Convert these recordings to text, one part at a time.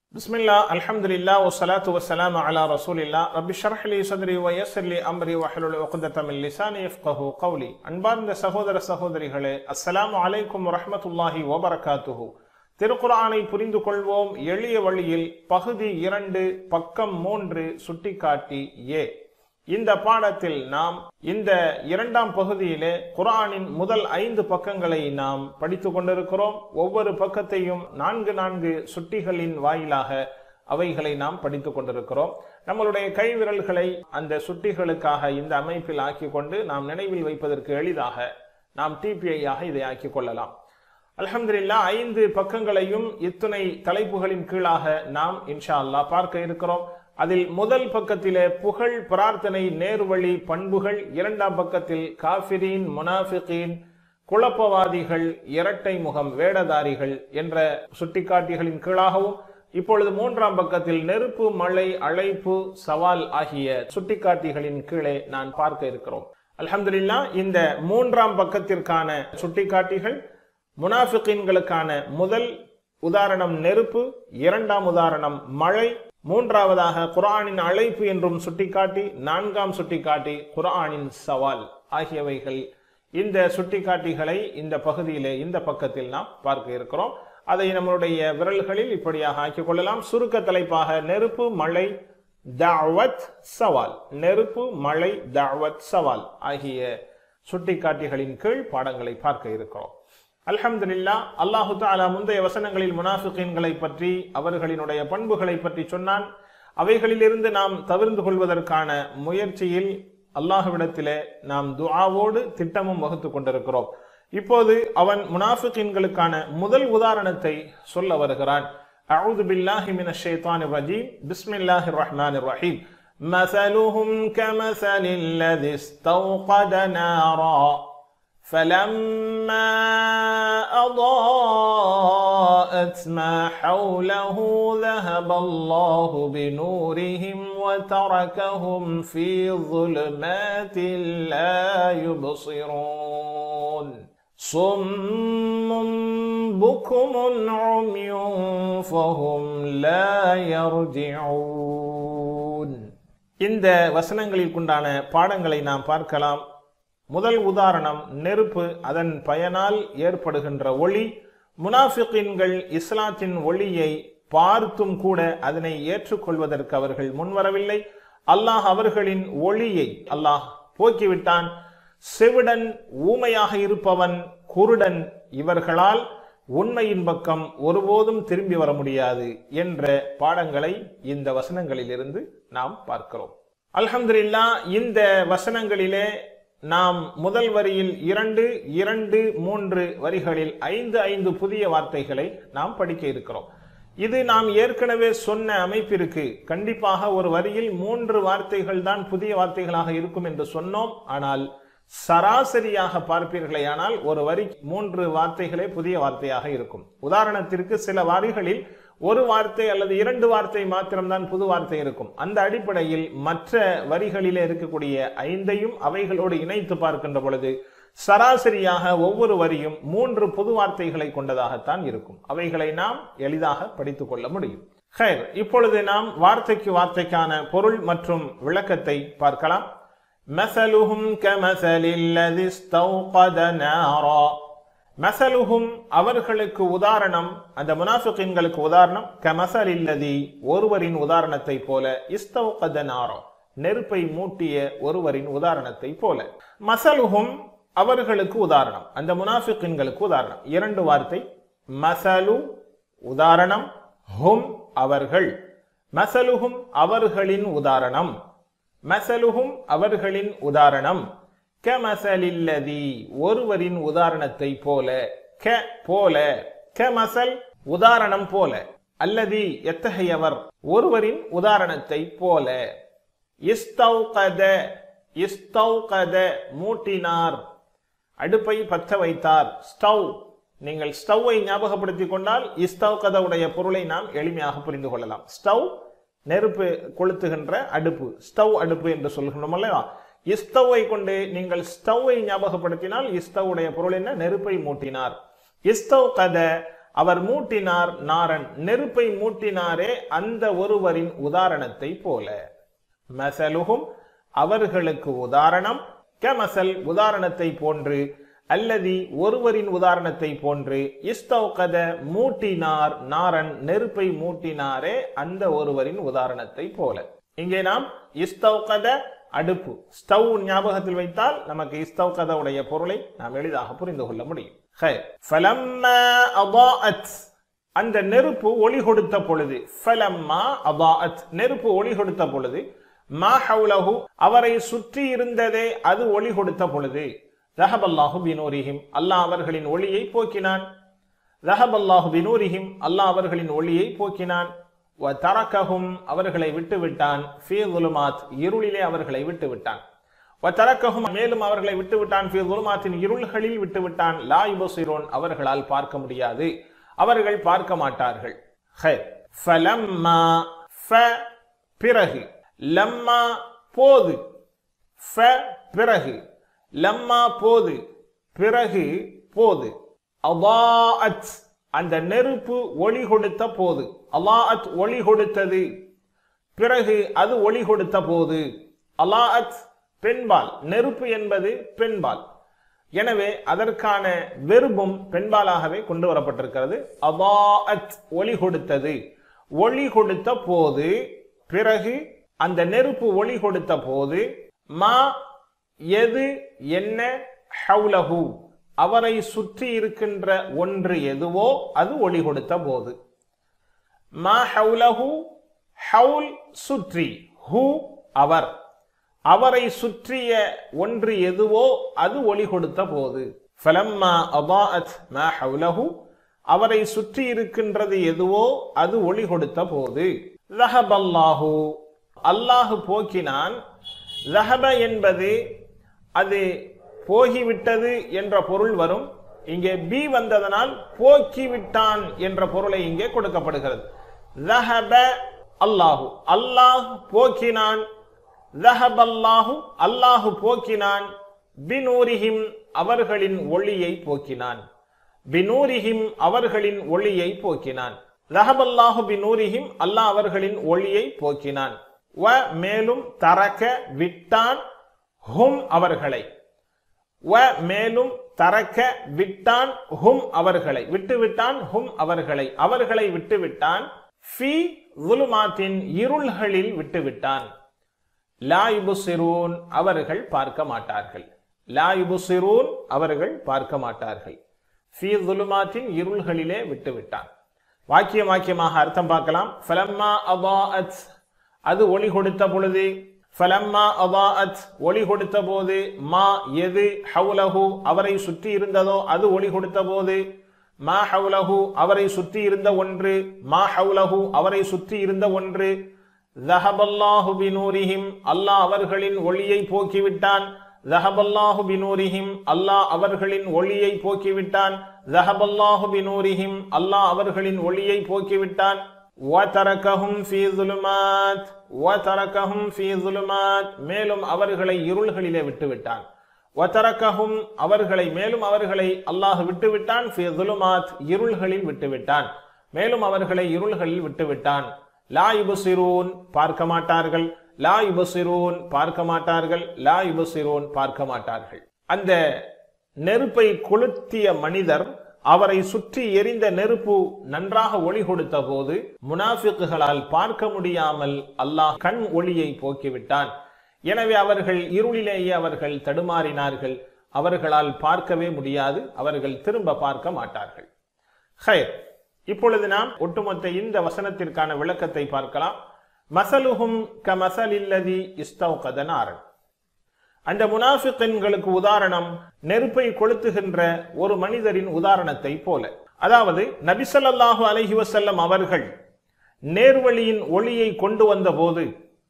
بسم الله الحمد لله والصلاة والسلام على رسول الله رب اشرح لي صدري ويسر لي أمري واحلل عقدة من لساني يفقه قولي அன்பார்ந்த சகோதர சகோதரிகளே அஸ்ஸலாமு அலைக்கும் வரஹ்மத்துல்லாஹி வபரகாத்துஹு திருக்குர்ஆனை புரிந்து கொள்வோம் எளிய வழியில் பகுதி இரண்டு பக்கம் மூன்று சுட்டிக்காட்டி ஏ இந்த பாடத்தில் நாம் இந்த இரண்டாம் பகுதியிலே குர்ஆனின் முதல் ஐந்து பக்கங்களை நாம் படித்துக் கொண்டிருக்கிறோம் ஒவ்வொரு பக்கத்தையும் நான்கு நான்கு சுட்டிகளின் வாயிலாக அவைகளை நாம் படித்துக் கொண்டிருக்கிறோம் நம்மளுடைய கை விரல்களை அந்த சுட்டிகளுக்காக இந்த அமைப்பில் ஆக்கிக் கொண்டு நாம் நினைவில் வைப்பதற்கு எளிதாக நாம் டிபிஐ ஆக இதை ஆக்கிக் கொள்ளலாம் அல்ஹம்துலில்லா ஐந்து பக்கங்களையும் இத்துணை தலைப்புகளின் கீழாக நாம் இன்ஷா அல்லாஹ் பார்க்க இருக்கிறோம் அதில் முதல் பக்கத்திலே புகழ் பிரார்த்தனை நேர்வழி பண்புகள் இரண்டாம் பக்கத்தில் காஃபிரீன் முனாஃபிகீன் குழப்பவாதிகள் இரட்டை முகம் வேடதாரிகள் என்ற சுட்டிக்காட்டிகளின் கீழாகவும் இப்பொழுது மூன்றாம் பக்கத்தில் நெருப்பு மழை அழைப்பு சவால் ஆகிய சுட்டிக்காட்டிகளின் கீழே நான் பார்க்க இருக்கிறோம் அல்ஹம்துலில்லா இந்த மூன்றாம் பக்கத்திற்கான சுட்டிக்காட்டிகள் முனாஃபிகீன்களுக்கான முதல் உதாரணம் நெருப்பு இரண்டாம் உதாரணம் மழை மூன்றாவதாக குரானின் அழைப்பு என்றும் சுட்டிக்காட்டி நான்காம் சுட்டிக்காட்டி குரானின் சவால் ஆகியவைகள் இந்த சுட்டிக்காட்டிகளை இந்த பகுதியிலே இந்த பக்கத்தில் நாம் பார்க்க இருக்கிறோம் அதை நம்மளுடைய விரல்களில் இப்படியாக ஆக்கிக் கொள்ளலாம் சுருக்க தலைப்பாக நெருப்பு மழை தாவத் சவால் நெருப்பு மழை தாவத் சவால் ஆகிய சுட்டிக்காட்டிகளின் கீழ் பாடங்களை பார்க்க இருக்கிறோம் அல்ஹம்துலில்லா அல்லாஹு தாலா முந்தைய வசனங்களில் முனாஃபிகீன்களை பற்றி அவர்களினுடைய பண்புகளை பற்றி சொன்னான் அவைகளிலிருந்து நாம் தவிர்ந்து கொள்வதற்கான முயற்சியில் அல்லாஹுவிடத்திலே நாம் துஆவோடு திட்டமும் வகுத்து கொண்டிருக்கிறோம் இப்போது அவன் முனாஃபிகீன்களுக்கான முதல் உதாரணத்தை சொல்ல வருகிறான் أعوذ بالله من الشيطان الرجيم بسم الله الرحمن الرحيم مثلهم كمثل الذي استوقد نارا فلما أضاءت ما حوله ذهب الله بنورهم وتركهم في ظلمات لا يبصرون صم بكم عمي فهم لا يرجعون இந்த வசனங்களில் உண்டான பாடங்களை நாம் பார்க்கலாம் முதல் உதாரணம் நெருப்பு அதன் பயனால் ஏற்படுகின்ற ஒளி முனாஃபிகின்கள் இஸ்லாத்தின் ஒளியை பார்த்தும் கூட அதனை ஏற்றுக்கொள்வதற்கு அவர்கள் முன்வரவில்லை அல்லாஹ் அவர்களின் ஒளியை அல்லாஹ் போக்கிவிட்டான் செவிடன் ஊமையாக இருப்பவன் குருடன் இவர்களால் உண்மையின் பக்கம் ஒருபோதும் திரும்பி வர முடியாது என்ற பாடங்களை இந்த வசனங்களிலிருந்து நாம் பார்க்கிறோம் அல்ஹம்துலில்லா இந்த வசனங்களிலே நாம் முதல் வரியில் இரண்டு இரண்டு மூன்று வரிகளில் ஐந்து ஐந்து புதிய வார்த்தைகளை நாம் படிக்க இருக்கிறோம் இது நாம் ஏற்கனவே சொன்ன அமைப்பிற்கு கண்டிப்பாக ஒரு வரியில் மூன்று வார்த்தைகள் தான் புதிய வார்த்தைகளாக இருக்கும் என்று சொன்னோம் ஆனால் சராசரியாக பார்ப்பீர்களே ஆனால் ஒரு வரி மூன்று வார்த்தைகளே புதிய வார்த்தையாக இருக்கும் உதாரணத்திற்கு சில வரிகளில் ஒரு வார்த்தை அல்லது இரண்டு வார்த்தை மாத்திரம்தான் புது வார்த்தை இருக்கும் அந்த அடிப்படையில் மற்ற வரிகளிலே இருக்கக்கூடிய ஐந்தையும் அவைகளோடு இணைத்து பார்க்கின்ற பொழுது சராசரியாக ஒவ்வொரு வரியும் மூன்று புது வார்த்தைகளை கொண்டதாகத்தான் இருக்கும் அவைகளை நாம் எளிதாக படித்துக் கொள்ள முடியும் ஹைர் இப்பொழுது நாம் வார்த்தைக்கு வார்த்தைக்கான பொருள் மற்றும் விளக்கத்தை பார்க்கலாம் மசலுஹும் கமசலில்லதி ஸ்தௌகத நாரா மசலுஹும் அவர்களுக்கு உதாரணம் அந்த முனாஃபிகின்களுக்கு உதாரணம் கமசலில்லதி ஒருவரின் உதாரணத்தை போல இஸ்தௌகத நாரா நெருப்பை மூட்டிய ஒருவரின் உதாரணத்தை போல மசலுஹும் அவர்களுக்கு உதாரணம் அந்த முனாஃபிகின்களுக்கு உதாரணம் இரண்டு வார்த்தை மசலு உதாரணம் ஹும் அவர்கள் மசலுஹும் அவர்களின் உதாரணம் மசலுஹும் அவர்களின் உதாரணம் கமசலில்லதி ஒருவரின் உதாரணத்தை போல க போல க மசல் உதாரணம் போல அல்லதி எத்தகையவர் ஒருவரின் உதாரணத்தை போல இஸ்தௌகத இஸ்தௌகத மூட்டினார் அடுப்பை பற்ற வைத்தார் ஸ்டவ் நீங்கள் ஸ்டவ்வை ஞாபகப்படுத்திக் கொண்டால் இஸ்தௌகத உடைய பொருளை நாம் எளிமையாக புரிந்து கொள்ளலாம் ஸ்டவ் நெருப்பு கொளுத்துகின்ற அடுப்பு ஸ்டவ் அடுப்பு என்று சொல்கின்றோம் அல்லவா இஸ்தவை கொண்டு நீங்கள் ஸ்டவ்வை ஞாபகப்படுத்தினால் இஸ்தவுடைய பொருள் என்ன நெருப்பை மூட்டினார் இஸ்தவ் கத அவர் மூட்டினார் நாரன் நெருப்பை மூட்டினாரே அந்த ஒருவரின் உதாரணத்தை போல மசலுகும் அவர்களுக்கு உதாரணம் கமசல் உதாரணத்தை போன்று அல்லதி ஒருவரின் உதாரணத்தை போன்று இஸ்தௌகத மூட்டினார் நாரன் நெருப்பை மூட்டினாரே அந்த ஒருவரின் உதாரணத்தை போல இங்கே நாம் இஸ்தௌகத அடுப்பு ஸ்டவ் ஞாபகத்தில் வைத்தால் நமக்கு இஸ்தௌகத உடைய பொருளை நாம் எளிதாக புரிந்து கொள்ள முடியும் ஹை. ஃபலம்மா அதாஅத். அந்த நெருப்பு ஒளி கொடுத்த பொழுது ஃபலம்மா அதாஅத். நெருப்பு ஒளி கொடுத்த பொழுது மா ஹவுலஹு அவரை சுற்றி இருந்ததே அது ஒளி கொடுத்த பொழுது ரஹபல்லாஹு பினூரிஹிம் அல்லாஹ் அவர்களின் ஒளியை போக்கினான் ரஹபல்லாஹு பினூரிஹிம் அல்லாஹ் அவர்களின் ஒளியை போக்கினான் வ தரக்கஹும் அவர்களை விட்டு விட்டான் ஃபீ ظுலுமாத் இருளிலே அவர்களை விட்டு விட்டான் வ தரக்கஹும் மேலும் அவர்களை விட்டு விட்டான் ஃபீ ظுலுமாத்தின் இருள்களில் விட்டு விட்டான் லா யுபசிரோன் அவர்களால் பார்க்க முடியாது அவர்கள் பார்க்க மாட்டார்கள் ஹை ஃபலம்மா ஃப பிறகு லம்மா போது ஃப பிறகு லம்மா போது பிறகு போது அதாஅத் அந்த நெருப்பு ஒளி கொடுத்த போது அலாஅத் ஒளி கொடுத்தது பிறகு அது ஒளி கொடுத்த போது அலாஅத் பெண்பால் நெருப்பு என்பது பெண்பால் எனவே அதற்கான வெறுப்பும் பெண்பாலாகவே கொண்டு வரப்பட்டிருக்கிறது அதாஅத் ஒளி கொடுத்தது ஒளி கொடுத்த போது பிறகு அந்த நெருப்பு ஒளி கொடுத்த போது மா எது என்ன ஹவுலஹு அவரை சுற்றி இருக்கின்ற ஒன்று எதுவோ அது ஒளி கொடுத்த போது மா ஹவுலஹு ஹவுல் சுற்றி ஹூ அவர் அவரை சுற்றிய ஒன்று எதுவோ அது ஒளி கொடுத்த போது ஃபலம்மா அபாஅத் மா ஹவுலஹு அவரை சுற்றி இருக்கின்றது எதுவோ அது ஒளி கொடுத்த போது ரஹபல்லாஹு அல்லாஹு போக்கினான் ரஹப என்பது அது போகிவிட்டது என்ற பொருள் வரும் இங்கே பி வந்ததனால் போக்கிவிட்டான் என்ற பொருளை இங்கே கொடுக்கப்படுகிறது ரஹப அல்லாஹு அல்லாஹ் போக்கினான் ரஹபல்லாஹு அல்லாஹு போக்கினான் பினூரிஹிம் அவர்களின் ஒளியை போக்கினான் பினூரிஹிம் அவர்களின் ஒளியை போக்கினான் ரஹபல்லாஹு பினூரிஹிம் அல்லாஹ் அவர்களின் ஒளியை போக்கினான் வ மேலும் தரக்க விட்டான் ஹும் அவர்களை வ மேலும் தரக்க விட்டான் ஹும் அவர்களை விட்டுவிட்டான் ஹும் அவர்களை அவர்களை விட்டுவிட்டான் ஃபி ظுலுமாத்தின் இருள்களில் விட்டுவிட்டான் லா யுபுசிரூன் அவர்கள் பார்க்க மாட்டார்கள் லா யுபுசிரூன் அவர்கள் பார்க்க மாட்டார்கள் ஃபி ظுலுமாத்தின் இருள்களிலே விட்டுவிட்டான் வாக்கியம் வாக்கியமாக அர்த்தம் பார்க்கலாம் ஃபலம்மா அபாஅத் அது ஒளி கொடுத்த பொழுது ஃபலம்மா அபாஅத் ஒளி கொடுத்த போது மா எது ஹவுலஹு அவரை சுற்றி இருந்ததோ அது ஒளி கொடுத்த போது மா ஹவுலஹு அவரை சுற்றி இருந்த ஒன்று மா ஹவுலஹு அவரை சுற்றி இருந்த ஒன்று ரஹபல்லாஹு பினூரிஹிம் அல்லாஹ் அவர்களின் ஒளியை போக்கிவிட்டான் ரஹபல்லாஹு பினூரிஹிம் அல்லாஹ் அவர்களின் ஒளியை போக்கிவிட்டான் ரஹபல்லாஹு பினூரிஹிம் அல்லாஹ் அவர்களின் ஒளியை போக்கிவிட்டான் وَتَرَكَهُمْ فِي ظُلُمَاتٍ وَتَرَكَهُمْ فِي ظُلُمَاتٍ மேலும் அவர்களை இருள்களிலே விட்டுவிட்டான் வத்தரக்கஹும் அவர்களை மேலும் அவர்களை அல்லாஹ் விட்டுவிட்டான் ஃபி ظுலுமாத் இருள்களில் விட்டுவிட்டான் மேலும் அவர்களை இருள்களில் விட்டுவிட்டான் லா யுபசிரூன் பார்க்க மாட்டார்கள் லா யுபசிரூன் பார்க்க மாட்டார்கள் லா யுபசிரூன் பார்க்க மாட்டார்கள் அந்த நெருப்பை கொளுத்திய மனிதர் அவரை சுற்றி எரிந்த நெருப்பு நன்றாக ஒளி கொடுத்த போது முனாஃபிக்குகளால் பார்க்க முடியாமல் அல்லாஹ் கண் ஒளியை போக்கிவிட்டான் எனவே அவர்கள் இருளிலேயே அவர்கள் தடுமாறினார்கள் அவர்களால் பார்க்கவே முடியாது அவர்கள் திரும்ப பார்க்க மாட்டார்கள் ஹைர் இப்பொழுது நாம் ஒட்டுமொத்த இந்த வசனத்திற்கான விளக்கத்தை பார்க்கலாம் மசலுஹும் க மசலில்லதி இஸ்தௌகதனாரன் அந்த முனாஃபிக்கின்களுக்கு உதாரணம் நெருப்பை கொளுத்துகின்ற ஒரு மனிதரின் உதாரணத்தை போல அதாவது நபிசல்லாஹு அலைஹி வஸல்லம் அவர்கள் நேர்வழியின் ஒளியை கொண்டு வந்த போது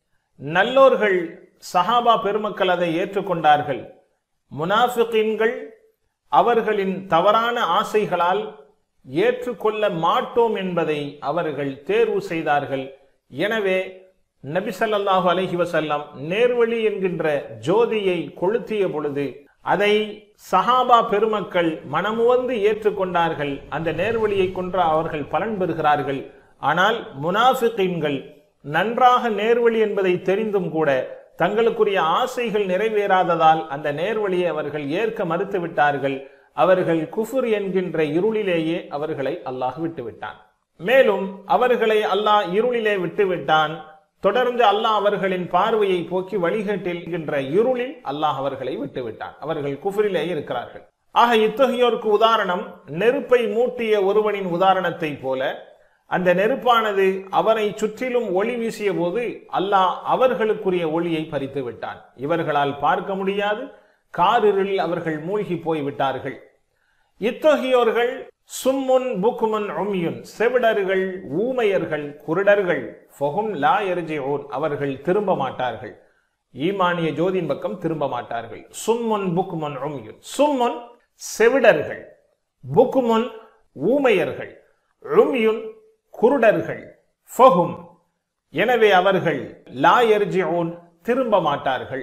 நல்லோர்கள் சஹாபா பெருமக்கள் அதை ஏற்றுக்கொண்டார்கள் முனாஃபிகின்கள் அவர்களின் தவறான ஆசைகளால் ஏற்றுக்கொள்ள மாட்டோம் என்பதை அவர்கள் தேர்வு செய்தார்கள் எனவே நபி ஸல்லல்லாஹு அலைஹி வஸல்லம் நேர்வழி என்கின்ற ஜோதியை கொளுத்திய பொழுது அதை சஹாபா பெருமக்கள் மனமுவந்து ஏற்றுக்கொண்டார்கள் அந்த நேர்வழியை கொன்று அவர்கள் பலன் பெறுகிறார்கள் ஆனால் முனாஃபிகீன்கள் நன்றாக நேர்வழி என்பதை தெரிந்தும் கூட தங்களுக்குரிய ஆசைகள் நிறைவேறாததால் அந்த நேர்வழியை அவர்கள் ஏற்க மறுத்து விட்டார்கள் அவர்கள் குஃபுர் என்கின்ற இருளிலேயே அவர்களை அல்லாஹ் விட்டுவிட்டான் மேலும் அவர்களை அல்லாஹ் இருளிலே விட்டுவிட்டான் தொடர்ந்து அல்லாஹ் அவர்களின் பார்வையை போக்கி வழிகேட்டில் இருளில் அல்லாஹ் அவர்களை விட்டுவிட்டான் அவர்கள் குஃபரிலே இருக்கிறார்கள் ஆக இத்தகையோருக்கு உதாரணம் நெருப்பை மூட்டிய ஒருவனின் உதாரணத்தை போல அந்த நெருப்பானது அவரை சுற்றிலும் ஒளி வீசிய போது அல்லாஹ் அவர்களுக்குரிய ஒளியை பறித்து விட்டான் இவர்களால் பார்க்க முடியாது காரிருளில் அவர்கள் மூழ்கி போய் விட்டார்கள் இத்தகையோர்கள் சும்முன் புக்குமுன் உமியுன் செவிடர்கள் ஊமையர்கள் குருடர்கள் ஃபொஹும் லா எர்ஜிஊன் அவர்கள் திரும்ப மாட்டார்கள் ஈமானிய ஜோதியின் பக்கம் திரும்ப மாட்டார்கள் சும்முன் புக்குமுன் உமியுன் சும்முன் செவிடர்கள் புக்குமுன் ஊமையர்கள் உமியுன் குருடர்கள் ஃபொஹும் எனவே அவர்கள் லா எர்ஜிஊன் திரும்ப மாட்டார்கள்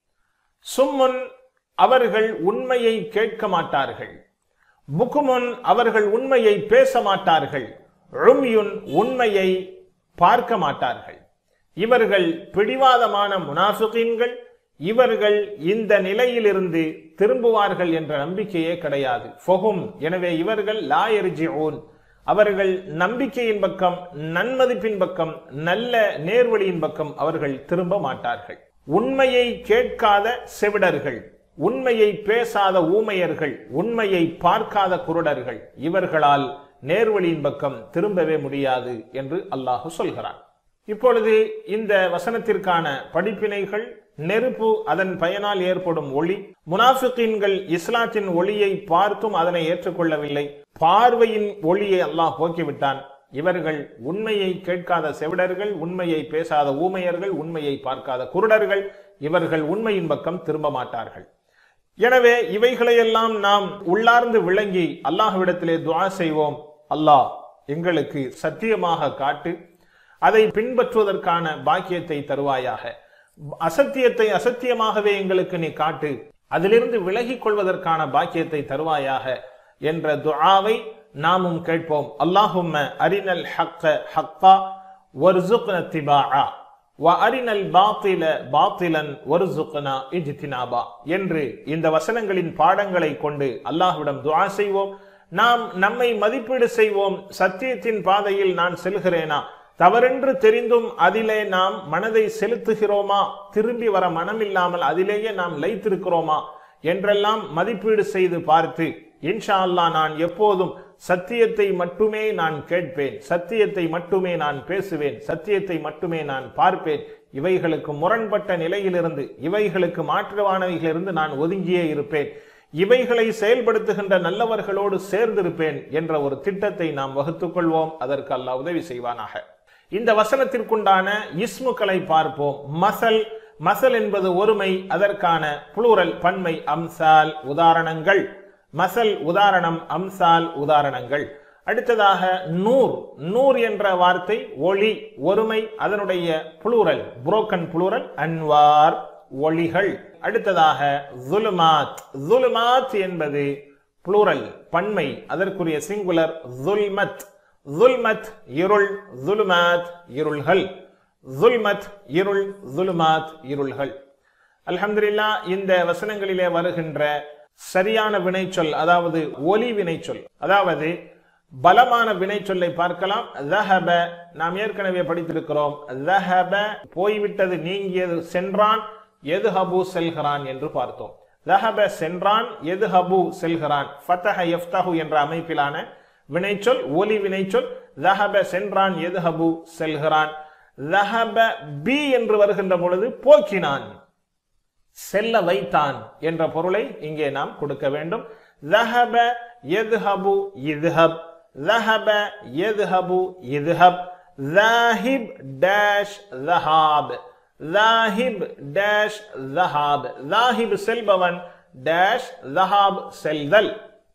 சும்முன் அவர்கள் உண்மையை கேட்க மாட்டார்கள் புக்குமுன் அவர்கள் உண்மையை பேச மாட்டார்கள் ருமியுன் உண்மையை பார்க்க மாட்டார்கள் இவர்கள் பிடிவாதமான முனாஃபிகீன்கள் இவர்கள் இந்த நிலையிலிருந்து திரும்புவார்கள் என்ற நம்பிக்கையே கிடையாது ஃபொஹும் எனவே இவர்கள் லாயர்ஜிஊன் அவர்கள் நம்பிக்கையின் பக்கம் நன்மதிப்பின் பக்கம் நல்ல நேர்வழியின் பக்கம் அவர்கள் திரும்ப மாட்டார்கள் உண்மையை கேட்காத செவிடர்கள் உண்மையை பேசாத ஊமையர்கள் உண்மையை பார்க்காத குருடர்கள் இவர்களால் நேர்வழியின் பக்கம் திரும்பவே முடியாது என்று அல்லாஹு சொல்கிறான் இப்பொழுது இந்த வசனத்திற்கான படிப்பினைகள் நெருப்பு அதன் பயனால் ஏற்படும் ஒளி முனாஃபிகீன்கள் இஸ்லாத்தின் ஒளியை பார்த்தும் அதனை ஏற்றுக்கொள்ளவில்லை பார்வையின் ஒளியை அல்லாஹ் போக்கிவிட்டான் இவர்கள் உண்மையை கேட்காத செவிடர்கள் உண்மையை பேசாத ஊமையர்கள் உண்மையை பார்க்காத குருடர்கள் இவர்கள் உண்மையின் பக்கம் திரும்ப மாட்டார்கள் எனவே இவைகளையெல்லாம் நாம் உள்ளார்ந்து விளங்கி அல்லாஹ்விடத்திலே துஆ செய்வோம் அல்லாஹ் எங்களுக்கு சத்தியமாக காட்டு அதை பின்பற்றுவதற்கான பாக்கியத்தை தருவாயாக அசத்தியத்தை அசத்தியமாகவே எங்களுக்கு நீ காட்டு அதிலிருந்து விலகிக் கொள்வதற்கான பாக்கியத்தை தருவாயாக என்ற துஆவை நாமும் கேட்போம் அல்லாஹும்ம அரினல் ஹக்க ஹக்கா வர்சுக்ன திபாஆ வ அரினல் பாத்தில பாத்திலன் வர்சுக்னா இஜ்தினாபா என்று இந்த வசனங்களின் பாடங்களை கொண்டு அல்லாஹ்விடம் துஆ செய்வோம் நாம் நம்மை மதிப்பீடு செய்வோம் சத்தியத்தின் பாதையில் நான் செல்கிறேனா தவறென்று தெரிந்தும் அதிலே நாம் மனதை செலுத்துகிறோமா திரும்பி வர மனமில்லாமல் அதிலேயே நாம் லைத்திருக்கிறோமா என்றெல்லாம் மதிப்பீடு செய்து பார்த்து இன்ஷா அல்லாஹ் நான் எப்போதும் சத்தியத்தை மட்டுமே நான் கேட்பேன் சத்தியத்தை மட்டுமே நான் பேசுவேன் சத்தியத்தை மட்டுமே நான் பார்ப்பேன் இவைகளுக்கு முரண்பட்ட நிலையிலிருந்து இவைகளுக்கு மாற்றுவானவைகளிலிருந்து நான் ஒதுங்கியே இருப்பேன் இவைகளை செயல்படுத்துகின்ற நல்லவர்களோடு சேர்ந்திருப்பேன் என்ற ஒரு திட்டத்தை நாம் வகுத்துக் கொள்வோம் அதற்கு அல்லாஹ் உதவி செய்வானாக இந்த வசனத்திற்குண்டான இஸ்முக்களை பார்ப்போம் மசல் மசல் என்பது ஒருமை அதற்கான புளூரல் பன்மை அம்சால் உதாரணங்கள் மசல் உதாரணம் அம்சால் உதாரணங்கள் அடுத்ததாக நூர் நூர் என்ற வார்த்தை ஒளி ஒருமை அதனுடைய புளூரல் புரோக்கன் புளூரல் அன்வார் ஒளிகள் அடுத்ததாக ஜுலுமாத் ஜுலுமாத் என்பது புளூரல் பன்மை அதற்குரிய சிங்குலர் ஜுல்மத் ஜுல்மத் இருள் ஜுலுமாத் இருள்கள் ஜுல்மத் இருள் ஜுலுமாத் இருள்கள் அல்ஹம்துலில்லா இந்த வசனங்களிலே வருகின்ற சரியான வினைச்சொல் அதாவது ஒலி வினைச்சொல் அதாவது பலமான வினைச்சொல்லை பார்க்கலாம் தஹப நாம் ஏற்கனவே படித்திருக்கிறோம் தஹப போய்விட்டது நீங்கியது சென்றான் எது ஹபு செல்கிறான் என்று பார்த்தோம் தஹப சென்றான் எது ஹபு செல்கிறான் ஃபத்தஹ யஃப்தஹு என்ற அமைப்பிலான வினைச்சொல் ஒலி வினைச்சொல் தஹப சென்றான் எது ஹபு செல்கிறான் தஹப பி என்று வருகின்ற பொழுது போக்கினான் செல்ல வைத்தான் என்ற பொருளை இங்கே நாம் கொடுக்க வேண்டும் ذهب يذهب يذهب ذهب يذهب يذهب ذاهب داش ذهاب ذاهب داش ذهاب ذاهب செல்பவன் டேஷ் ذهاب செல்தல்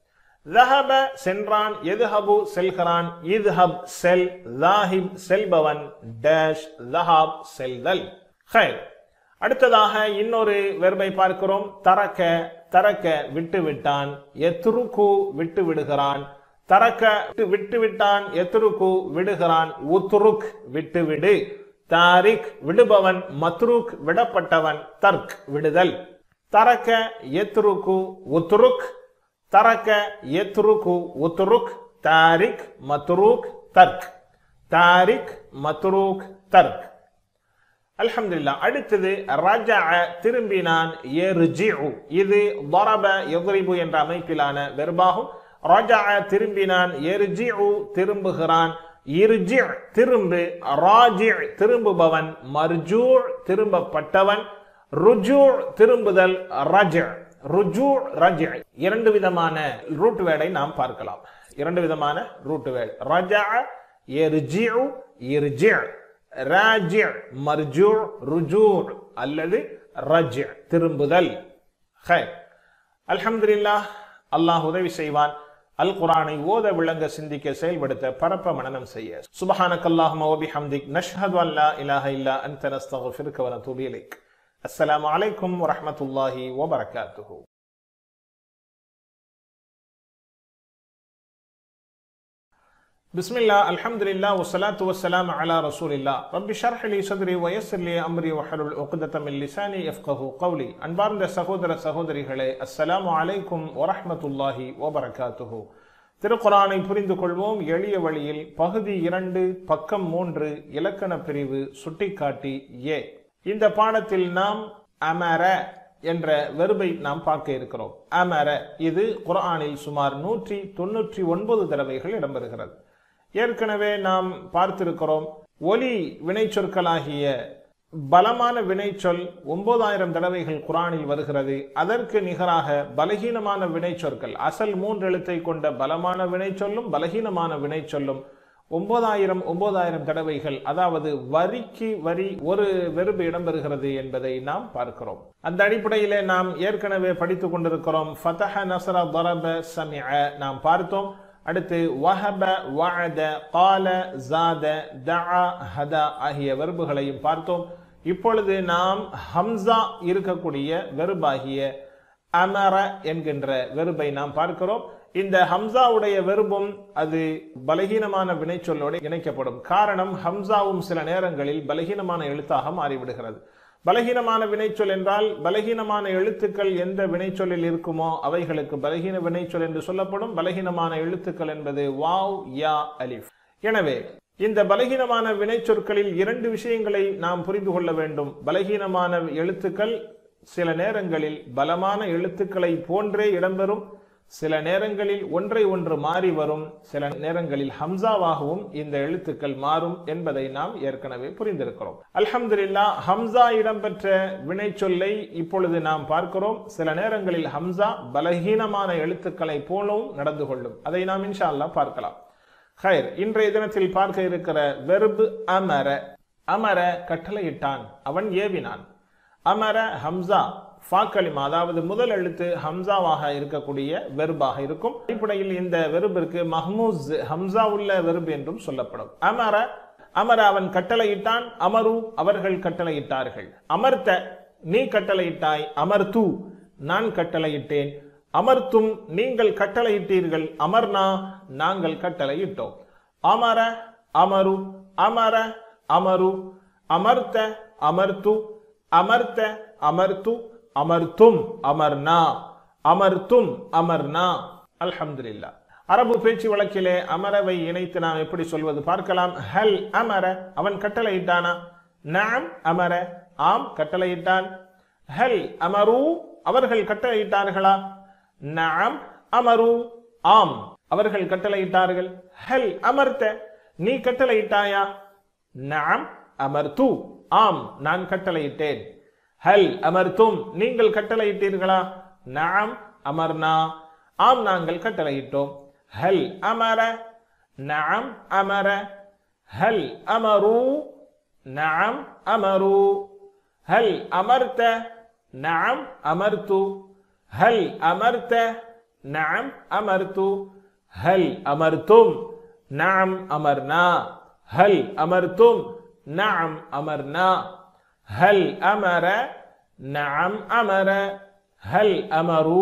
ذهب சென்றான் எதுஹபு செல்கிறான் இதுஹப் செல் ذاهب செல்பவன் டேஷ் ذهاب செல்தல் خير அடுத்ததாக இன்னொரு வெர்பை பார்க்கிறோம் தரக்க தரக்க விட்டு விட்டான் எத்ருக்கு விட்டு விடுகிறான் தரக்க விட்டு விட்டான் எத்ருக்கு விடுகிறான் உத்ருக் விட்டு விடு தாரிக் விடுபவன் மத்ருக் விடப்பட்டவன் தர்க் விடுதல் தரக்க எத்ருக்கு உத்ருக் தரக்க எத்ருக்கு உத்ருக் தாரிக் மத்ருக் தர்க் தாரிக் மத்ரூக் தர்க் அல்ஹம்துலில்லா அடுத்தது ரஜா திரும்பினான் எர்ஜிஉ இது தரப எத்ரிபு என்ற அமைப்பிலான வெர்பாகும் ரஜா திரும்பினான் எர்ஜிஉ திரும்புகிறான் இர்ஜி திரும்பு ராஜி திரும்புபவன் மர்ஜூ திரும்பப்பட்டவன் ருஜூ திரும்புதல் ரஜ ருஜூ ரஜ இரண்டு விதமான ரூட் வேர்டை நாம் பார்க்கலாம் இரண்டு விதமான ரூட் வேர்டு ரஜா எர்ஜிஉ இர்ஜி ராஜி மர்ஜூ ருஜூ அல்லது ரஜ் திரும்புதல் ஹை அல்ஹம்துலில்லாஹ் அல்லாஹ் உதவி செய்வான் அல் குரானை ஓத விளங்க சிந்திக்க செயல்படுத்த பரப்ப மனனம் செய்ய சுபஹானக் அல்லாஹும்ம வ பிஹம்திக் நஷ்ஹது அன் லா இலாஹ இல்லா அன்த நஸ்தக்ஃபிருக வ நதூபு இலைக் அஸ்ஸலாமு அலைக்கும் வ ரஹ்மத்துல்லாஹி வ பரகாத்துஹு بسم الله الحمد لله والصلاة والسلام على رسول الله رب شرح لي صدري ويسر لي أمري وحلل عقدة من لساني يفقه قولي அன்பார்ந்த சகோதர சகோதரிகளே அஸ்ஸலாமு அலைக்கும் வரஹ்மத்துல்லாஹி வபரகாத்துஹு திருக்குரானை புரிந்து கொள்வோம் எளிய வழியில் பகுதி இரண்டு பக்கம் மூன்று இலக்கண பிரிவு சுட்டிக்காட்டி ஏ இந்த பாடத்தில் நாம் அமர என்ற வெறுபை நாம் பார்க்க இருக்கிறோம் அமர இது குர்ஆனில் சுமார் நூற்றி தொன்னூற்றி ஒன்பது தடவைகள் இடம்பெறுகிறது ஏற்கனவே நாம் பார்த்திருக்கிறோம் ஒலி வினைச்சொற்களாகிய பலமான வினைச்சொல் ஒன்பதாயிரம் தடவைகள் குரானில் வருகிறது அதற்கு நிகராக பலகீனமான வினைச்சொற்கள் அசல் மூன்று எழுத்தை கொண்ட பலமான வினைச்சொல்லும் பலகீனமான வினைச்சொல்லும் ஒன்பதாயிரம் ஒன்பதாயிரம் தடவைகள் அதாவது வரிக்கு வரி ஒரு வெறுப்பு இடம்பெறுகிறது என்பதை நாம் பார்க்கிறோம் அந்த அடிப்படையிலே நாம் ஏற்கனவே படித்துக் கொண்டிருக்கிறோம் ஃபதஹ நசர தரப சமிஅ நாம் பார்த்தோம் அடுத்து வஹப வஅத கால ஜாத தஆ ஹதா ஆகிய வெறுப்புகளையும் பார்த்தோம் இப்பொழுது நாம் ஹம்சா இருக்கக்கூடிய வெறுபாகிய அமர என்கின்ற வெறுபை நாம் பார்க்கிறோம் இந்த ஹம்சாவுடைய வெறுப்பும் அது பலகீனமான வினைச்சொல்லோடு இணைக்கப்படும் காரணம் ஹம்சாவும் சில நேரங்களில் பலகீனமான எழுத்தாக மாறிவிடுகிறது பலகீனமான வினைச்சொல் என்றால் பலகீனமான எழுத்துக்கள் எந்த வினைச்சொல்லில் இருக்குமோ அவைகளுக்கு பலகீன வினைச்சொல் என்று சொல்லப்படும் பலகீனமான எழுத்துக்கள் என்பது வாவ் யா அலிஃப் எனவே இந்த பலகீனமான வினைச்சொற்களில் இரண்டு விஷயங்களை நாம் புரிந்து கொள்ள வேண்டும் பலகீனமான எழுத்துக்கள் சில நேரங்களில் பலமான எழுத்துக்களை போன்றே இடம்பெறும் சில நேரங்களில் ஒன்றை ஒன்று மாறி வரும் சில நேரங்களில் ஹம்சாவாகவும் இந்த எழுத்துக்கள் மாறும் என்பதை நாம் ஏற்கனவே புரிந்திருக்கிறோம் அல்ஹம்துலில்லா ஹம்சா இடம்பெற்ற வினைச்சொல்லை இப்பொழுது நாம் பார்க்கிறோம் சில நேரங்களில் ஹம்சா பலகீனமான எழுத்துக்களை போலவும் நடந்து கொள்ளும் அதை நாம் இன்ஷா அல்லாஹ் பார்க்கலாம் ஹைர் இன்றைய தினத்தில் பார்க்க இருக்கிற வெறுப்பு அமர அமர கட்டளையிட்டான் அவன் ஏவினான் அமர ஹம்சா ஃபாக்கலிமா அதாவது முதல் எழுத்து ஹம்சாவாக இருக்கக்கூடிய வெறுபாக இருக்கும் அடிப்படையில் இந்த வெறுபிற்கு மஹ்மூஸ் ஹம்சா உள்ள வெறுப்பு என்றும் சொல்லப்படும் அமர அமர அவன் கட்டளையிட்டான் அமரு அவர்கள் கட்டளையிட்டார்கள் அமர்த்த நீ கட்டளையிட்டாய் அமர்த்து நான் கட்டளையிட்டேன் அமர்த்தும் நீங்கள் கட்டளையிட்டீர்கள் அமர்னா நாங்கள் கட்டளையிட்டோம் அமர அமரு அமர அமரு அமர்த்த அமர்த்து அமர்த்த அமர்த்து அமர்த்தும் அமர்னா அமர்த்தும் அமர்னா அல்ஹம்துலில்லா அரபு பேச்சு வழக்கிலே அமரவை இணைத்து நாம் எப்படி சொல்வது பார்க்கலாம் ஹல் அமர அவன் கட்டளையிட்டானா நாம் அமர ஆம் கட்டளையிட்டான் ஹல் அமரு அவர்கள் கட்டளையிட்டார்களா நாம் அமரு ஆம் அவர்கள் கட்டளையிட்டார்கள் ஹல் அமர்த்த நீ கட்டளையிட்டாயா நாம் அமர்த்து ஆம் நான் கட்டளையிட்டேன் ஹல் அமர்த்தும் நீங்கள் கட்டளையிட்டீர்களா நாம் அமர்னா ஆம் நாங்கள் கட்டளையிட்டோம் ஹல் அமர நாம் அமர ஹல் அமரு நாம் அமரு ஹல் அமர்த்த நாம் அமர்த்து ஹல் அமர்த்த நாம் அமர்த்து ஹல் அமர்த்தும் நாம் அமர்னா ஹல் அமர்த்தும் நாம் அமர்னா ஹல் அமர நஅம் அமர ஹல் அமரு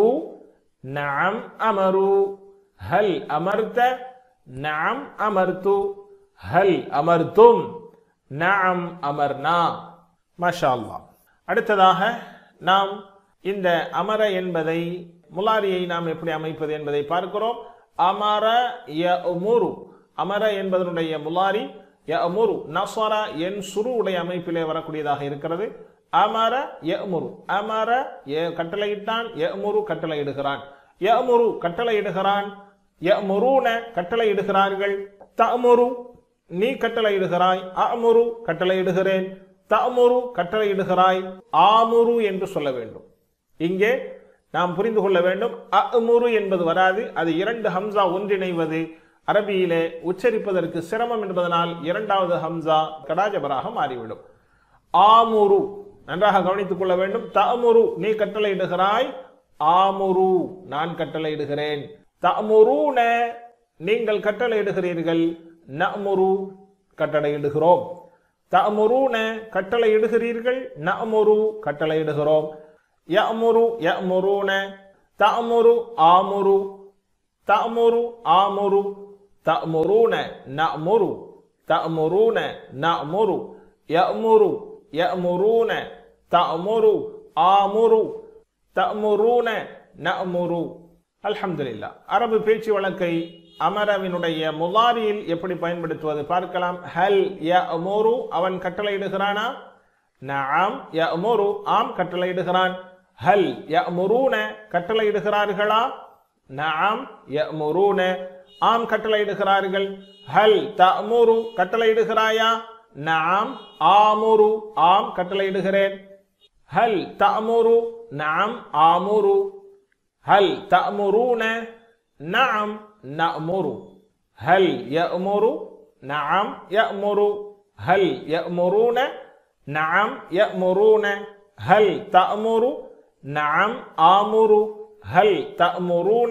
நஅம் அமரு ஹல் அமர்த நஅம் அமர்து ஹல் அமர்தும் நஅம் அமர்னா மாஷா அல்லாஹ் அடுத்ததாக நாம் இந்த அமர என்பதை முலாரியை நாம் எப்படி அமைப்பது என்பதை பார்க்கிறோம் அமர யமுரு அமர என்பதனுடைய முலாரி யமுரு நசர என் சுரு உடைய அமைப்பிலே வரக்கூடியதாக இருக்கிறது அமர யமுரு அமர ய கட்டளையிட்டான் யமுரு கட்டளையிடுகிறான் யமுரு கட்டளையிடுகிறான் யமுருன கட்டளையிடுகிறார்கள் தமுரு நீ கட்டளையிடுகிறாய் அமுரு கட்டளையிடுகிறேன் தமுரு கட்டளையிடுகிறாய் ஆமுரு என்று சொல்ல வேண்டும் இங்கே நாம் புரிந்து கொள்ள வேண்டும் அமுரு என்பது வராது அது இரண்டு ஹம்சா ஒன்றிணைவது அரபியிலே உச்சரிப்பதற்கு சிரமம் என்பதனால் இரண்டாவது ஹம்சா கடாஜபராக மாறிவிடும் ஆமுரு நன்றாக கவனித்துக் கொள்ள வேண்டும் தமுரு நீ கட்டளையிடுகிறாய் ஆமுரு நான் கட்டளையிடுகிறேன் தமுருன நீங்கள் கட்டளையிடுகிறீர்கள் நமுரு கட்டளையிடுகிறோம் தமுருன கட்டளையிடுகிறீர்கள் நமுரு கட்டளையிடுகிறோம் யமுரு யமுருன தமுரு ஆமுரு தமுரு ஆமுரு தமுருன நமுரு தமுருன நமுரு யமுரு யமுருன தமுரு ஆமுரு தமுருன நமுரு அல்ஹம்துலில்லாஹ் அரபு பேச்சு வழக்கை அமரவினுடைய முலாரியில் எப்படி பயன்படுத்துவது பார்க்கலாம் ஹல் யமுரு அவன் கட்டளையிடுகிறானா நஆம் யமுரு ஆம் கட்டளையிடுகிறான் ஹல் யமுருன கட்டளையிடுகிறார்களா நஆம் யமுருன ஆம் கட்டளையிடுகிறார்கள் ஹல் தமுரு கட்டளையிடுகிறாயா நஆம் ஆமுரு ஆம் கட்டளையிடுகிறேன் ஹல் தமுரு நஆம் ஆமுரு ஹல் தமுருன நஆம் நஅமுரு ஹல் யமுரு நஆம் யமுரு ஹல் யமுருன நஅம் யமுருன ஹல் தஅமுரு நஅம் ஆமுரு ஹல் தஅமுருன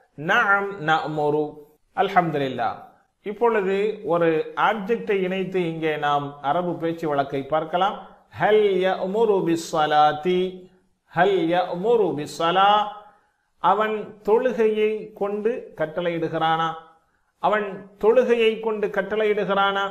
நஅம் நஅமுரு அல்ஹம்துலில்லாஹ் இப்பொழுது ஒரு ஆப்ஜெக்டை இணைத்து இங்கே நாம் அரபு பேச்சு வழக்கை பார்க்கலாம் ஹல் யமுரு பிஸ்ஸலாத்தி ஹல் யமுரு பிஸ்ஸலா அவன் தொழுகையை கொண்டு கட்டளையிடுகிறானா அவன் தொழுகையை கொண்டு கட்டளையிடுகிறானா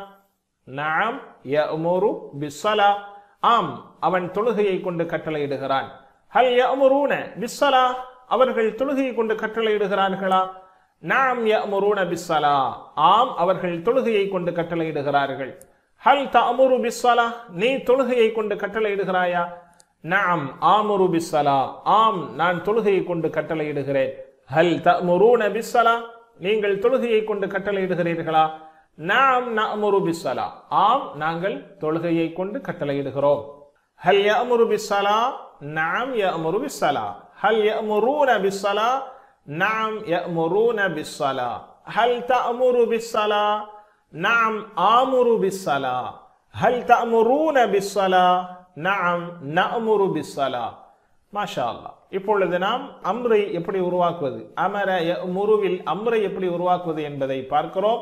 நாம் யமுரு பிஸ்ஸலா ஆம் அவன் தொழுகையை கொண்டு கட்டளையிடுகிறான் ஹல் யமுருன பிஸ்ஸலா அவர்கள் தொழுகையை கொண்டு கட்டளையிடுகிறார்களா நாம் யமுருன பிஸ்ஸலா ஆம் அவர்கள் தொழுகையை கொண்டு கட்டளையிடுகிறார்கள் ஹல் தஅமுரு பிஸ்ஸலா நீ தொழுகையை கொண்டு கட்டளையிடுகிறாயா நாம் ஆமுரு பிஸ்ஸலா ஆம் நான் தொழுகையை கொண்டு கட்டளையிடுகிறேன் ஹல் தஅமுருன பிஸ்ஸலா நீங்கள் தொழுகையை கொண்டு கட்டளையிடுகிறீர்களா நாம் நஅமுரு பிஸ்ஸலா ஆம் நாங்கள் தொழுகையை கொண்டு கட்டளையிடுகிறோம் ஹல் யஅமுரு பிஸ்ஸலா நாம் யஅமுரு பிஸ்ஸலா ஹல் யஅமுருன பிஸ்ஸலா நாம் யஅமுருன பிஸ்ஸலா ஹல் தஅமுரு பிஸ்ஸலா நாம் ஆமுரு பிஸ்ஸலா ஹல் தஅமுருன பிஸ்ஸலா நாம் நஅமுரு பிஸ்ஸலா மாஷா அல்லாஹ் இப்பொழுது நாம் அம்ரை எப்படி உருவாக்குவது அமர முருவில் அம்ரை எப்படி உருவாக்குவது என்பதை பார்க்கிறோம்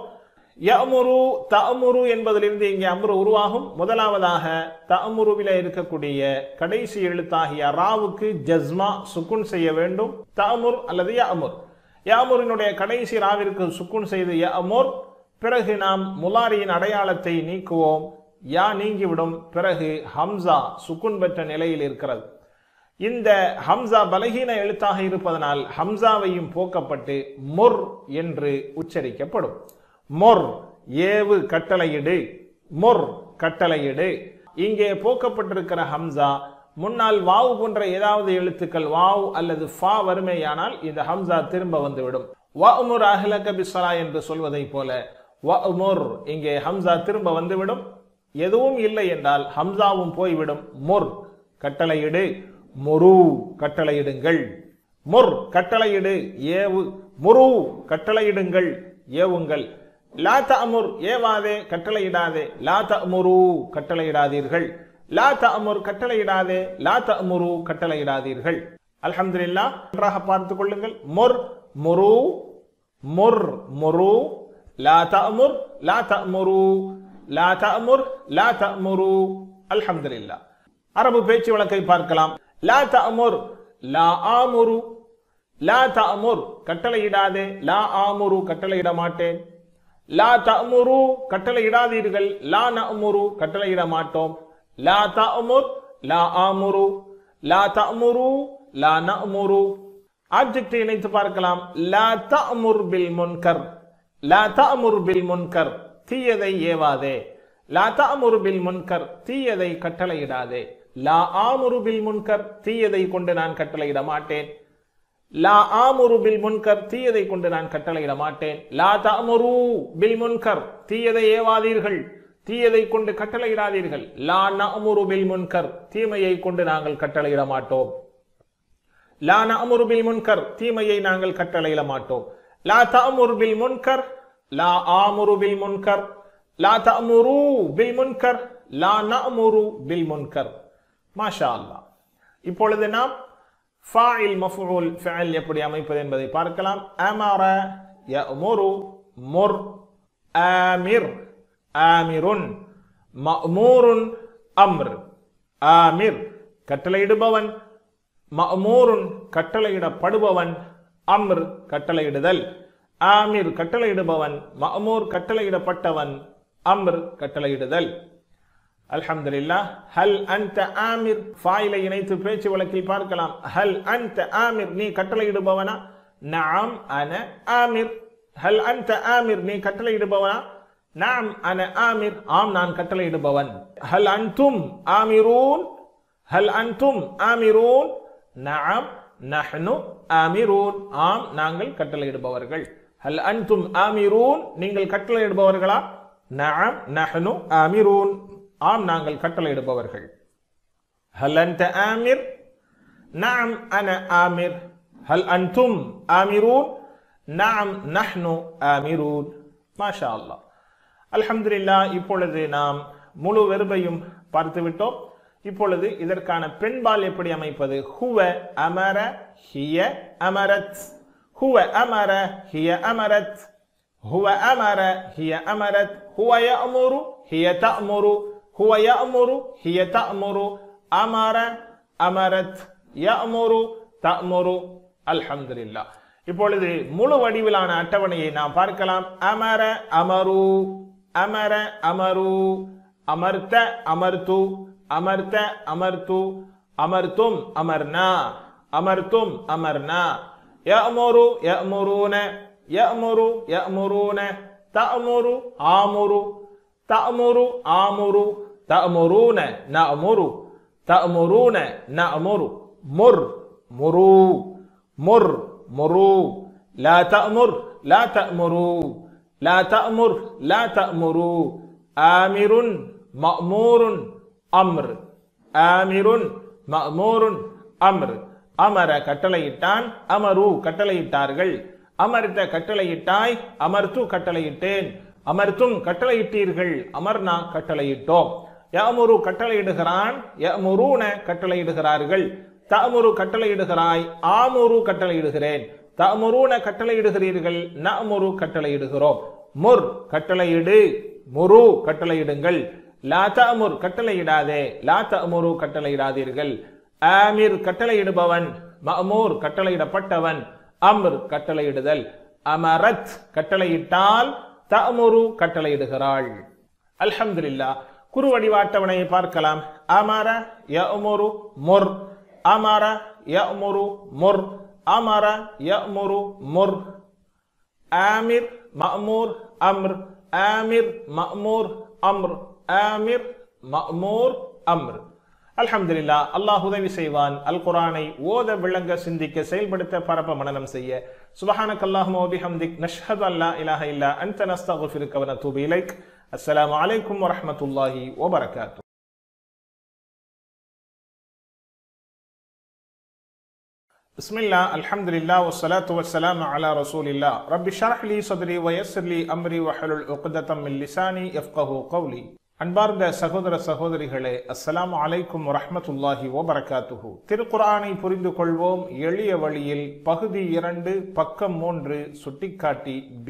யமுரு தஅமுரு என்பதிலிருந்து இங்கே அம்ரு உருவாகும் முதலாவதாக தஅமுருவில இருக்கக்கூடிய கடைசி எழுத்தாகிய ராவுக்கு ஜஸ்மா சுக்குன் செய்ய வேண்டும் தஅமுர் அல்லது யமுர் யாமுரினுடைய கடைசி ராவிற்கு சுக்குன் செய்து யமுர் பிறகு நாம் முலாரியின் அடையாளத்தை நீக்குவோம் யா நீங்கிவிடும் பிறகு ஹம்சா சுக்குன் பெற்ற நிலையில் இருக்கிறது இந்த ஹம்சா பலகீன எழுத்தாக இருப்பதனால் ஹம்சாவையும் போக்கப்பட்டு முர் என்று உச்சரிக்கப்படும் மொர் ஏவு கட்டளையிடு மொர் கட்டளையிடு இங்கே போக்கப்பட்டிருக்கிற ஹம்சா முன்னால் வாவு போன்ற ஏதாவது எழுத்துக்கள் வாவ் அல்லது ஃபா வறுமையானால் இந்த ஹம்சா திரும்ப வந்துவிடும் வமுர் அஹ்லக பிஸ்ஸலா என்று சொல்வதை போல வமுர் இங்கே ஹம்சா திரும்ப வந்துவிடும் எதுவும் இல்லை என்றால் ஹம்சாவும் போய்விடும் முர் கட்டளையிடு முரு கட்டளையிடுங்கள் முர் கட்டளையிடு ஏவு முரு கட்டளையிடுங்கள் ஏவுங்கள் லா தஅமுர் ஏவாதே கட்டளையிடாதே லா தஅமுரு கட்டளையிடாதீர்கள் லா தஅமுர் கட்டளையிடாதே லா தஅமுரு கட்டளையிடாதீர்கள் அல்ஹம்துலில்லாஹ் நன்றாக பார்த்துக் கொள்ளுங்கள் முர் முரு முர் முரு லா தஅமுர் லா தஅமுரு லா தஅமுர் லா தஅமுரு அல்ஹம்துலில்லாஹ் அரபு பேச்சு வழக்கை பார்க்கலாம் லா தஅமுர் லா ஆமுரு லா தஅமுர் கட்டளையிடாதே லா ஆமுரு கட்டளையிட மாட்டேன் லா தஅமுரு கட்டளையிடாதீர்கள் லா நஅமுரு கட்டளையிட மாட்டோம் லா தஅமுர் லா ஆமுரு லா தஅமுரு லா நஅமுரு ஆப்ஜெக்டை இணைத்து பார்க்கலாம் லா தஅமுர் பில் முன்கர் லா தஅமுர் பில் முன்கர் தீயதை ஏவாதே லா தஅமுர் பில் முன்கர் தீயதை கட்டளையிடாதே லா ஆமுரு பில் முன்கர் தீயதை கொண்டு நான் கட்டளையிட மாட்டேன் லா ஆமுரு பில் முன்கர் தீயதை கொண்டு நான் கட்டளையிட மாட்டேன் லா தஅமுரு பில் முன்கர் தீயதை ஏவாதீர்கள் தீயதை கொண்டு கட்டளையிடாதீர்கள் லா நஅமுரு பில் முன்கர் தீமையை கொண்டு நாங்கள் கட்டளையிட மாட்டோம் லா நஅமுரு பில் முன்கர் தீமையை நாங்கள் கட்டளையிட மாட்டோம் லா தஅமுரு பில் முன்கர் லா ஆமுரு பில் முன்கர் லா தஅமுரு பில் முன்கர் லா நஅமுரு பில் முன்கர் மாஷா அல்லாஹ் இப்பொழுது நாம் ஃபாயில் மஃபூல் ஃபஅல் எப்படி அமைப்பது என்பதை பார்க்கலாம் அமர யஅமுரு முர் ஆமிர் ஆமிருன் மஅமூருன் அம்ர் ஆமிர் கட்டளையிடுபவன் மஅமூருன் கட்டளையிடப்படுபவன் அம்ர் கட்டளையிடுதல் ஆமிர் கட்டளையிடுபவன் மஅமூர் கட்டளையிடப்பட்டவன் அம்ர் கட்டளையிடுதல் அல்ஹம்துலில்லாஹ் ஹல் அன்த ஆமிர் ஃபாயிலை இணைத்து பேச்சு வழக்கில் பார்க்கலாம் ஹல் அன்த ஆமிர் நீ கட்டளையிடுபவனா நஅம் அன ஆமிர் ஹல் அன்த ஆமிர் நீ கட்டளையிடுபவனா நஅம் அன ஆமிர் ஆம் நான் கட்டளையிடுபவன் ஹல் அன்தும் ஆமிரூன் ஹல் அன்தும் ஆமிரூன் நஅம் நஹ்னு ஆமிரூன் ஆம் நாங்கள் கட்டளையிடுபவர்கள் ஹல் அன்தும் ஆமிரூன் நீங்கள் கட்டளையிடுபவர்களா நஅம் நஹ்னு ஆமிரூன் ஆம் நாங்கள் கட்டளையிடுபவர்கள் ஹல் அன்த ஆமிர் நஅம் அன ஆமிர் ஹல் அன்தும் ஆமிரூன் நஅம் நஹ்னு ஆமிரூன் மாஷா அல்லாஹ் அல்ஹம்துலில்லாஹ் இப்பொழுது நாம் முழு வெறுபையும் பார்த்து விட்டோம் இப்பொழுது இதற்கான பெண்பால் எப்படி அமைப்பது ஹுவ அமர ஹிய அமரத் ஹுவ அமர ஹிய அமரத் ஹுவ அமர ஹிய அமரத் ஹுவ யஅமுரு ஹிய தஅமுரு ஹுவ யஅமுரு ஹிய தஅமுரு அமர அமரத் யஅமுரு தஅமுரு அல்ஹம்துலில்லாஹ் இப்பொழுது முழு வடிவிலான அட்டவணையை நாம் பார்க்கலாம் அமர அமரு அமர அமரு அமர்த்த அமர்த்து அமர்த்த அமர்த்து அமர்த்தும் அமர்னா அமர்த்தும் அமர்னா யஅமுரு யஅமுரூன யஅமுரு யஅமுரூன தஅமுரு ஆமுரு தஅமுரு ஆமுரு தஅமுரூன நஅமுரு தஅமுரூன நஅமுரு முர் முரு முர் முரு லா தஅமுர் லா தஅமுரு லா தஅமுர் லா தஅமுரு ஆமிருன் மஅமூருன் அம்ர் ஆமிருன் மஅமூருன் அம்ர் அமர கட்டளையிட்டான் அமரு கட்டளையிட்டார்கள் அமர்த்த கட்டளையிட்டாய் அமர்த்து கட்டளையிட்டேன் அமர்த்தும் கட்டளையிட்டீர்கள் அமர்னா கட்டளையிட்டோம் யமுரு கட்டளையிடுகிறான் யமுருன கட்டளையிடுகிறார்கள் தமுரு கட்டளையிடுகிறாய் ஆமுரு கட்டளையிடுகிறேன் தமுருன கட்டளையிடுகிறீர்கள் நமுரு கட்டளையிடுகிறோம் முர் கட்டளையிடு முரு கட்டளையிடுங்கள் லா தமுர் கட்டளையிடாதே லா தமுரு கட்டளையிடாதீர்கள் ஆமிர் கட்டளையிடுபவன் மஅமூர் கட்டளையிடப்பட்டவன் அம்ர் கட்டளையிடுதல் அமரத் கட்டளையிட்டால் தமுரு கட்டளையிடுகிறாள் அல்ஹம்துலில்லாஹ் குறுவடிவ அட்டவணையை பார்க்கலாம் அமர யமுரு முர் அமர யமுரு முர் அமர யமுரு முர் ஆமிர் மஅமூர் அம்ர் ஆமிர் மஅமூர் அம்ர் ஆமிர் மஅமூர் அம்ர் அல்ஹம்துலில்லாஹ் அல்லாஹ் உதவி செய்வான் அல் குரானை ஓத விளங்க சிந்திக்க செயல்படுத்த பரப்ப மனனம் செய்ய சுபஹானக் அல்லாஹும்ம வ பிஹம்திக் நஷ்ஹது அல்லா இலாஹ இல்லா அன்த நஸ்தக்ஃபிருக்க வ நத்தூபு இலைக் அஸ்ஸலாமு அலைக்கும் வ ரஹ்மத்துல்லாஹி வ பரகாத்துஹு بسم الله الحمد لله والصلاة والسلام على رسول الله رب اشرح لي صدري ويسر لي أمري وحلل عقدة من لساني يفقه قولي அன்பார்ந்த சகோதர சகோதரிகளே அஸ்ஸலாமு அலைக்கும் வரஹ்மத்துல்லாஹி வபரகாத்துஹு திருக்குர்ஆனை புரிந்து கொள்வோம் எளிய வழியில் பகுதி இரண்டு பக்கம் மூன்று சுட்டிக்காட்டி பி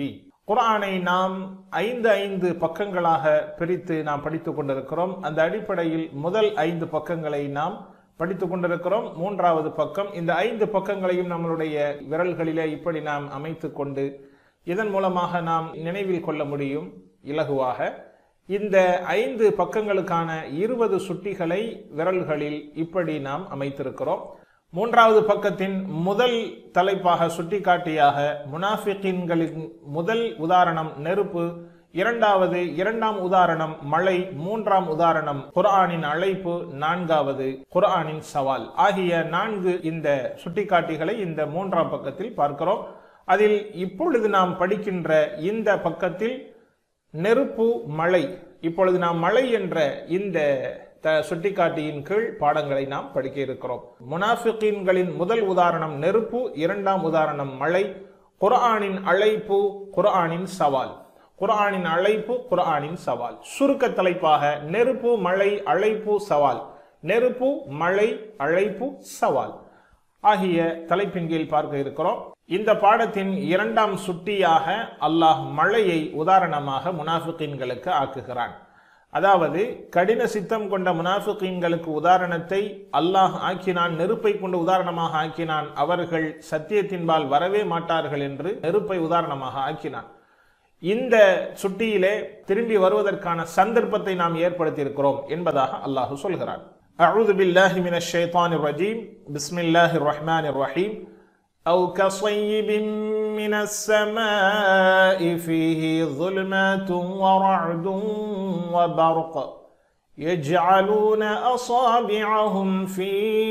குர்ஆனை நாம் ஐந்து ஐந்து பக்கங்களாக பிரித்து நாம் படித்துக் கொண்டிருக்கிறோம் அந்த அடிப்படையில் முதல் ஐந்து பக்கங்களை நாம் படித்துக் கொண்டிருக்கிறோம் மூன்றாவது பக்கம் இந்த ஐந்து பக்கங்களையும் நம்மளுடைய விரல்களிலே இப்படி நாம் அமைத்து கொண்டு இதன் மூலமாக நாம் நினைவில் கொள்ள முடியும் இலகுவாக இந்த ஐந்து பக்கங்களுக்கான இருபது சுட்டிகளை விரல்களில் இப்படி நாம் அமைத்திருக்கிறோம் மூன்றாவது பக்கத்தின் முதல் தலைப்பாக சுட்டிக்காட்டியாக முனாஃபிகின்களின் முதல் உதாரணம் நெருப்பு இரண்டாவது இரண்டாம் உதாரணம் மழை மூன்றாம் உதாரணம் குர்ஆனின் அழைப்பு நான்காவது குர்ஆனின் சவால் ஆகிய நான்கு இந்த சுட்டிக்காட்டிகளை இந்த மூன்றாம் பக்கத்தில் பார்க்கிறோம் அதில் இப்பொழுது நாம் படிக்கின்ற இந்த பக்கத்தில் நெருப்பு மழை இப்பொழுது நாம் மழை என்ற இந்த த சுட்டிக்காட்டியின் கீழ் பாடங்களை நாம் படிக்க இருக்கிறோம் முனாஃபிகீன்களின் முதல் உதாரணம் நெருப்பு இரண்டாம் உதாரணம் மழை குர்ஆனின் அழைப்பு குர்ஆனின் சவால் குர்ஆனின் அழைப்பு குர்ஆனின் சவால் சுருக்க தலைப்பாக நெருப்பு மழை அழைப்பு சவால் நெருப்பு மழை அழைப்பு சவால் ஆகிய தலைப்பின் கீழ் பார்க்க இருக்கிறோம் இந்த பாடத்தின் இரண்டாம் சுட்டியாக அல்லாஹ் மழையை உதாரணமாக முனாஃபிகீன்களுக்கு ஆக்குகிறான் அதாவது கடின சித்தம் கொண்ட முனாஃபிகீன்களுக்கு உதாரணத்தை அல்லாஹ் ஆக்கினான் நெருப்பை கொண்டு உதாரணமாக ஆக்கினான் அவர்கள் சத்தியத்தின்பால் வரவே மாட்டார்கள் என்று நெருப்பை உதாரணமாக ஆக்கினான் இந்த சுட்டியிலே திரும்பி வருவதற்கான சந்தர்ப்பத்தை நாம் ஏற்படுத்தி இருக்கிறோம் என்பதாக அல்லாஹ் சொல்கிறான் أعوذ بالله من الشيطان الرجيم بسم الله الرحمن الرحيم أو كصيب من السماء فيه ظلمات ورعد وبرق يجعلون أصابعهم في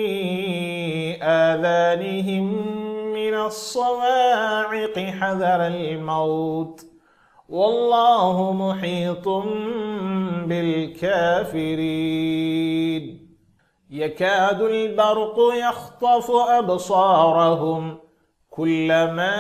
آذانهم من الصواعق حذر الموت والله محيط بالكافرين يكاد البرق يخطف أبصارهم كلما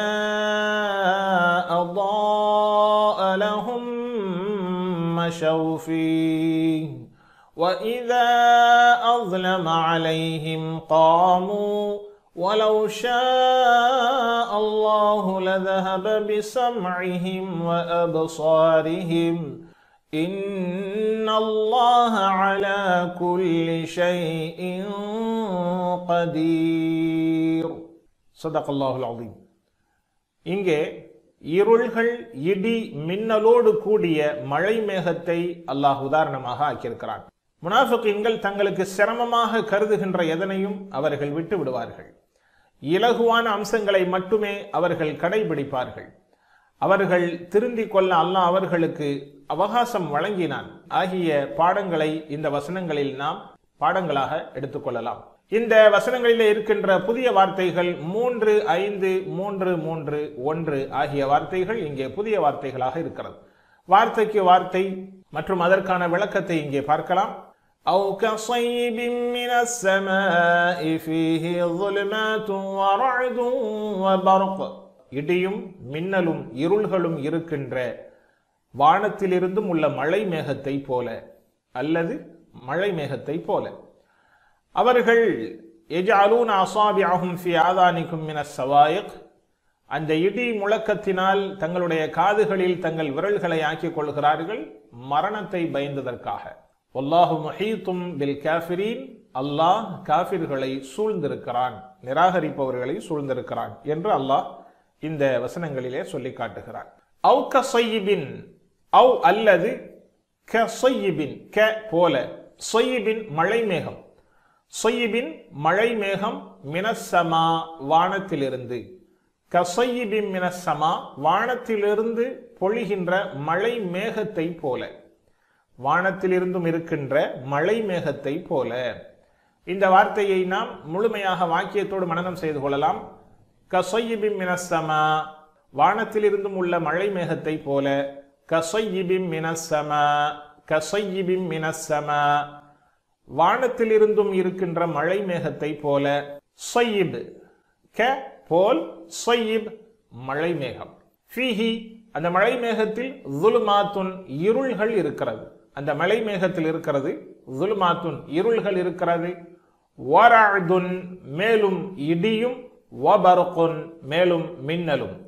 أضاء لهم مشوا فيه وإذا أظلم عليهم قاموا ولو شاء الله لذهب بسمعهم وأبصارهم إن الله على كل شيء قدير صدق الله العظيم இங்கே இருள்கள் இடி மின்னலோடு கூடிய மழை மேகத்தை அல்லாஹ் உதாரணமாக ஆக்கியிருக்கிறான் முனாஃபிகீன்கள் தங்களுக்கு சிரமமாக கருதுகின்ற எதனையும் அவர்கள் விட்டு விடுவார்கள் இலகுவான அம்சங்களை மட்டுமே அவர்கள் கடைபிடிப்பார்கள் அவர்கள் திருந்திக் கொள்ள அல்லாஹ் அவர்களுக்கு அவகாசம் வழங்கினான் ஆகிய பாடங்களை இந்த வசனங்களில் நாம் பாடங்களாக எடுத்துக்கொள்ளலாம் இந்த வசனங்களிலே இருக்கின்ற புதிய வார்த்தைகள் மூன்று ஐந்து மூன்று மூன்று ஒன்று ஆகிய வார்த்தைகள் இங்கே புதிய வார்த்தைகளாக இருக்கிறது வார்த்தைக்கு வார்த்தை மற்றும் அதற்கான விளக்கத்தை இங்கே பார்க்கலாம் أو كصيب من السماء فيه ظلمات ورعد وبرق இடியும் மின்னலும் இருள்களும் இருக்கின்ற வானத்திலிருந்தும் உள்ள மழை மேகத்தை போல அல்லது மழை மேகத்தை போல அவர்கள் எஜாலூன் அசாபியாகும் ஃபி ஆதானிக்கும் மின சவாயிக் அந்த இடி முழக்கத்தினால் தங்களுடைய காதுகளில் தங்கள் விரல்களை ஆக்கிக் கொள்கிறார்கள் மரணத்தை பயந்ததற்காக ஒல்லாஹு முஹீத்தும் பில் காஃபிரீன் அல்லாஹ் காஃபிர்களை சூழ்ந்திருக்கிறான் நிராகரிப்பவர்களை சூழ்ந்திருக்கிறான் என்று அல்லாஹ் இந்த வசனங்களிலே சொல்லி காட்டுகிறான் அவு கசையிபின் அவு அல்லது கசையிபின் க போல சொய்யிபின் மழை மேகம் சொய்யிபின் மழை மேகம் மினசமா வானத்திலிருந்து கசையிபின் மினசமா வானத்திலிருந்து பொழிகின்ற மழை மேகத்தை போல வானத்திலிருந்தும் இருக்கின்ற மழை மேகத்தை போல இந்த வார்த்தையை நாம் முழுமையாக வாக்கியத்தோடு மனனம் செய்து கொள்ளலாம் கசொய்யிபிம் மினசமா வானத்திலிருந்தும் உள்ள மழை மேகத்தை போல கசொய்யிபிம் மினசமா கசொய்யிபிம் மினசமா வானத்திலிருந்தும் இருக்கின்ற மழை மேகத்தை போல சொய்யிப் க போல் சொய்யிப் மழை மேகம் ஃபீஹி அந்த மழை மேகத்தில் துலுமாத்துன் இருள்கள் இருக்கிறது அந்த மலை மேகத்தில் இருக்கிறது துலுமாத்துன் இருள்கள் இருக்கிறது வரதுன் மேலும் இடியும் வபருக்குன் மேலும் மின்னலும்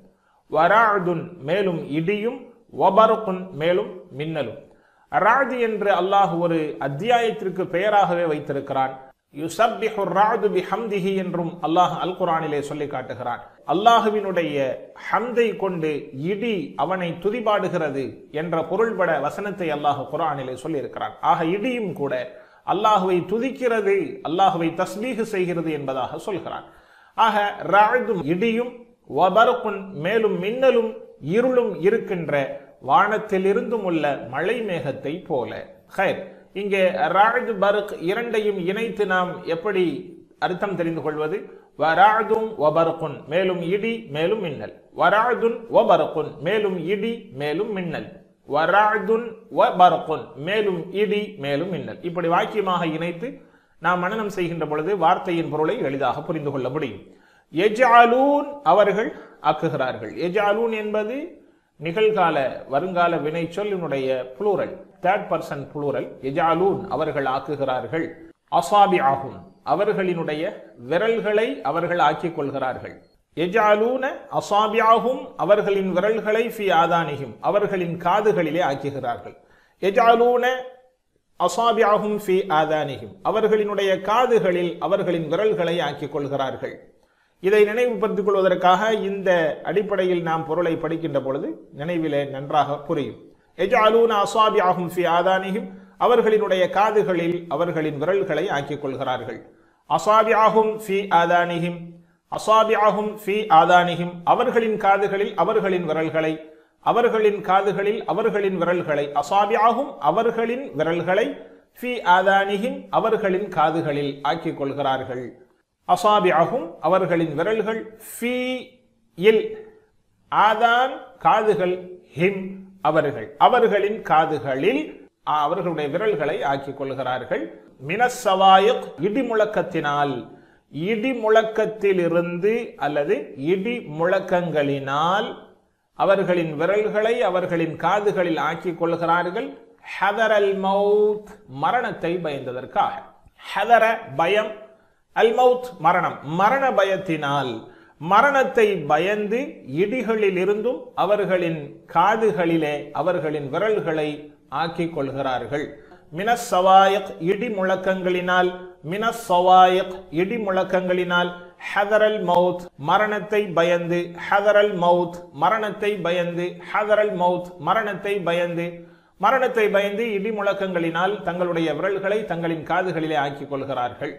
வராதுன் மேலும் இடியும் வபருக்குன் மேலும் மின்னலும் ராது என்று அல்லாஹ் ஒரு அத்தியாயத்திற்கு பெயராகவே வைத்திருக்கிறான் யுசப்பிஹு ராது பி ஹம்திஹி என்றும் அல்லாஹ் அல் குரானிலே சொல்லி காட்டுகிறான் அல்லாஹுவினுடைய ஹம்தை கொண்டு இடி அவனை துதிபாடுகிறது என்ற பொருள்பட வசனத்தை அல்லாஹ் குரானிலே சொல்லியிருக்கிறான் ஆக இடியும் கூட அல்லாஹுவை துதிக்கிறது அல்லாஹுவை தஸ்மீகு செய்கிறது என்பதாக சொல்கிறான் ஆக ராதும் இடியும் வபருக்குன் மேலும் மின்னலும் இருளும் இருக்கின்ற வானத்திலிருந்தும் உள்ள மழை மேகத்தை போல ஹைர் இங்கே ராஜ் பருக் இரண்டையும் இணைத்து நாம் எப்படி அர்த்தம் தெரிந்து கொள்வது வராதும் வபருக்குன் மேலும் இடி மேலும் மின்னல் வராதுன் வபருக்குன் மேலும் இடி மேலும் மின்னல் வராதுன் வபருக்குன் மேலும் இடி மேலும் மின்னல் இப்படி வாக்கியமாக இணைத்து நாம் மனனம் செய்கின்ற பொழுது வார்த்தையின் பொருளை எளிதாக புரிந்து கொள்ள முடியும் எஜாலூன் அவர்கள் ஆக்குகிறார்கள் எஜாலூன் என்பது நிகழ்கால வருங்கால வினை சொல்லினுடைய புளூரல் தேர்ட் பர்சன் புளூரல் எஜாலூன் அவர்கள் ஆக்குகிறார்கள் அசாபி ஆகும் அவர்களினுடைய விரல்களை அவர்கள் ஆக்கிக் கொள்கிறார்கள் எஜாலூன அசாபியாகும் அவர்களின் விரல்களை ஃபி ஆதானிகும் அவர்களின் காதுகளிலே ஆக்குகிறார்கள் எஜாலூன அசாபியாகும் ஃபி ஆதானிகும் அவர்களினுடைய காதுகளில் அவர்களின் விரல்களை ஆக்கிக் கொள்கிறார்கள் இதை நினைவுபடுத்திக் கொள்வதற்காக இந்த அடிப்படையில் நாம் பொருளை படிக்கின்ற பொழுது நினைவிலே நன்றாக புரியும் எஜாலூன அசாபி ஆகும் ஃபி ஆதானிகும் அவர்களினுடைய காதுகளில் அவர்களின் விரல்களை ஆக்கிக் கொள்கிறார்கள் அசாபி ஆகும் ஃபி ஆதானிகிம் அசாபி ஆகும் ஃபி ஆதானிகிம் அவர்களின் காதுகளில் அவர்களின் விரல்களை அவர்களின் காதுகளில் அவர்களின் விரல்களை அசாபியாகும் அவர்களின் விரல்களை ஃபி ஆதானிகிம் அவர்களின் காதுகளில் ஆக்கிக் கொள்கிறார்கள் அசாபியாகும் அவர்களின் விரல்கள் ஃபி இல் ஆதான் காதுகள் ஹிம் அவர்கள் அவர்களின் காதுகளில் அவர்களுடைய விரல்களை ஆக்கிக் கொள்கிறார்கள் மினசவாயக் இடி முழக்கத்தினால் இடி முழக்கத்திலிருந்து அல்லது இடி முழக்கங்களினால் அவர்களின் விரல்களை அவர்களின் காதுகளில் ஆக்கிக் கொள்கிறார்கள் ஹதர் அல் மவுத் மரணத்தை பயந்ததற்காக ஹதர பயம் அல் மவுத் மரணம் மரண பயத்தினால் மரணத்தை பயந்து இடிகளில் இருந்தும் அவர்களின் காதுகளிலே அவர்களின் விரல்களை ஆக்கிக் கொள்கிறார்கள் மினசவாயக் இடி முழக்கங்களினால் மினசவாயக் இடி முழக்கங்களினால் ஹதரல் மவுத் மரணத்தை பயந்து ஹதரல் மவுத் மரணத்தை பயந்து ஹதரல் மவுத் மரணத்தை பயந்து மரணத்தை பயந்து இடி முழக்கங்களினால் தங்களுடைய விரல்களை தங்களின் காதுகளிலே ஆக்கிக் கொள்கிறார்கள்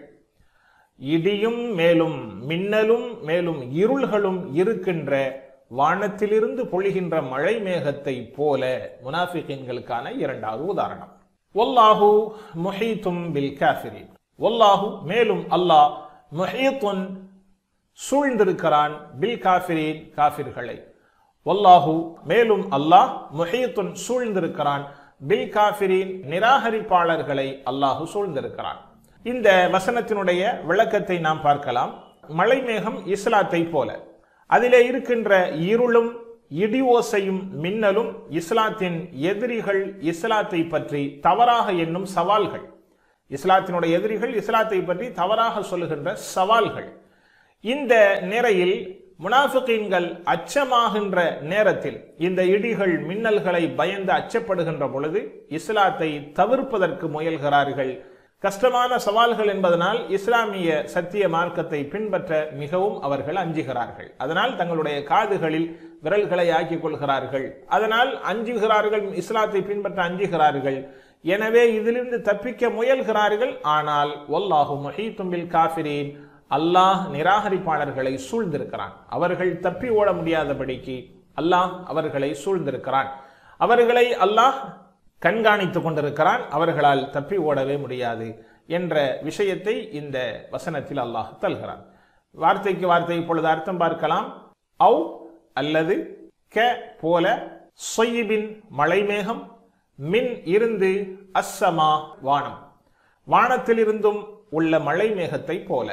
இடியும் மேலும் மின்னலும் மேலும் இருள்களும் இருக்கின்ற வானத்திலிருந்து பொழிகின்ற மழை மேகத்தை போல முனாஃபிகின்களுக்கான இரண்டாவது உதாரணம் ஒல்லாஹு முஹீத்தும் பில் காஃபிரின் ஒல்லாஹு மேலும் அல்லாஹ் முஹீத்துன் சூழ்ந்திருக்கிறான் பில் காஃபிரின் காஃபிர்களை ஒல்லாஹு மேலும் அல்லாஹ் முஹீத்துன் சூழ்ந்திருக்கிறான் பில் காஃபிரின் நிராகரிப்பாளர்களை அல்லாஹு சூழ்ந்திருக்கிறான் இந்த வசனத்தினுடைய விளக்கத்தை நாம் பார்க்கலாம் மழை மேகம் இஸ்லாத்தை போல அதிலே இருக்கின்ற இருளும் இடி ஓசையும் மின்னலும் இஸ்லாத்தின் எதிரிகள் இஸ்லாத்தை பற்றி தவறாக எண்ணும் சவால்கள் இஸ்லாத்தினுடைய எதிரிகள் இஸ்லாத்தை பற்றி தவறாக சொல்லுகின்ற சவால்கள் இந்த நிலையில் முனாஃபிகீன்கள் அச்சமாகின்ற நேரத்தில் இந்த இடிகள் மின்னல்களை பயந்து அச்சப்படுகின்ற பொழுது இஸ்லாத்தை தவிர்ப்பதற்கு முயல்கிறார்கள் கஷ்டமான சவால்கள் என்பதனால் இஸ்லாமிய சத்திய மார்க்கத்தை பின்பற்ற மிகவும் அவர்கள் அஞ்சுகிறார்கள் அதனால் தங்களுடைய காதுகளில் விரல்களை ஆக்கிக் கொள்கிறார்கள் அதனால் அஞ்சுகிறார்கள் இஸ்லாத்தை பின்பற்ற அஞ்சுகிறார்கள் எனவே இதிலிருந்து தப்பிக்க முயல்கிறார்கள் ஆனால் ஒல்லாஹு மஹீத்தும்பில் காஃபிரீன் அல்லாஹ் நிராகரிப்பாளர்களை சூழ்ந்திருக்கிறான் அவர்கள் தப்பி ஓட முடியாதபடிக்கு அல்லாஹ் அவர்களை சூழ்ந்திருக்கிறான் அவர்களை அல்லாஹ் கண்காணித்துக் கொண்டிருக்கிறான் அவர்களால் தப்பி ஓடவே முடியாது என்ற விஷயத்தை இந்த வசனத்தில் அல்லாஹ் தல்கிறான் வார்த்தைக்கு வார்த்தை இப்பொழுது அர்த்தம் பார்க்கலாம் அவ் அல்லது க போல சொய்யிபின் மலைமேகம் மின் இருந்து அஸ்ஸமா வானம் வானத்திலிருந்தும் உள்ள மழை மேகத்தை போல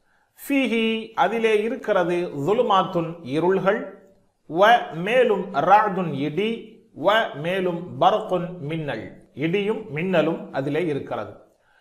ஃபீஹி அதிலே இருக்கிறது துலுமாத்துன் இருள்கள் வ மேலும் ராதுன் இடி வ மேலும் பர்குன் மின்னல் இடியும் மின்னலும் அதிலே இருக்கிறது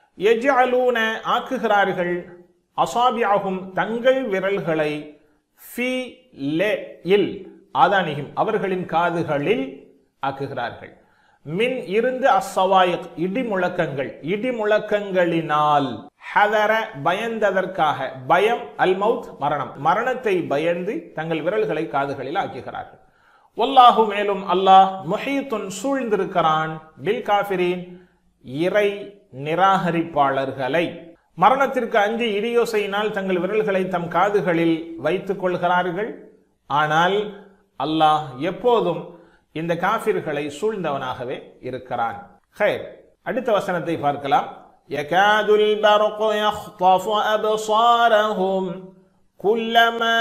எஜ்அலூன ஆக்குகிறார்கள் அசாபியாகும் தங்கள் விரல்களை ஃபி லே இல் ஆதானிகிம் அவர்களின் காதுகளில் ஆக்குகிறார்கள் மின் இருந்து அஸ்ஸவாயிக் இடி முழக்கங்கள் இடி முழக்கங்களினால் ஹதர பயந்ததற்காக பயம் அல் மவுத் மரணம் மரணத்தை பயந்து தங்கள் விரல்களை காதுகளில் ஆக்குகிறார்கள் வல்லாஹு மேலும் அல்லாஹ் முஹீத்துன் சூழ்ந்திருக்கிறான் பில் காஃபிரீன் இறை நிராகரிப்பாளர்களை மரணத்திற்கு அஞ்சு இடியோசையினால் தங்கள் விரல்களை தம் காதுகளில் வைத்துக் கொள்கிறார்கள் ஆனால் அல்லாஹ் எப்போதும் இந்த காஃபிர்களை சூழ்ந்தவனாகவே இருக்கிறான் ஹைர் அடுத்த வசனத்தை பார்க்கலாம் يكاد البرق يخطف أبصارهم كلما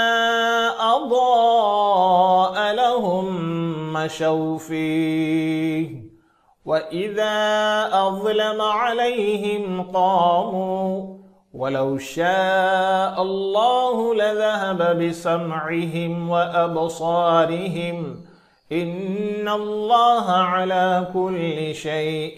أضاء لهم مشوا فيه وإذا أظلم عليهم قاموا ولو شاء الله لذهب بسمعهم وأبصارهم إن الله على كل شيء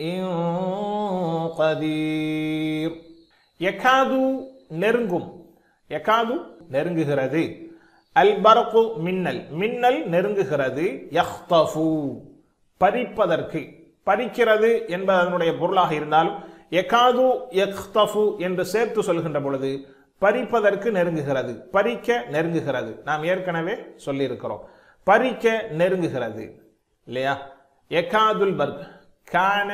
قدير يكاد நெருங்கும் யகாது நெருங்குகிறது அல் பரகு மின்னல் மின்னல் நெருங்குகிறது யஹ்தஃபு பறிப்பதற்கு பறிக்கிறது என்பது அதனுடைய பொருளாக இருந்தாலும் எகாது யக்தஃபு என்று சேர்த்து சொல்கின்ற பொழுது பறிப்பதற்கு நெருங்குகிறது பறிக்க நெருங்குகிறது நாம் ஏற்கனவே சொல்லியிருக்கிறோம் பறிக்க நெருங்குகிறது இல்லையா எகாதுல் பர்க் கான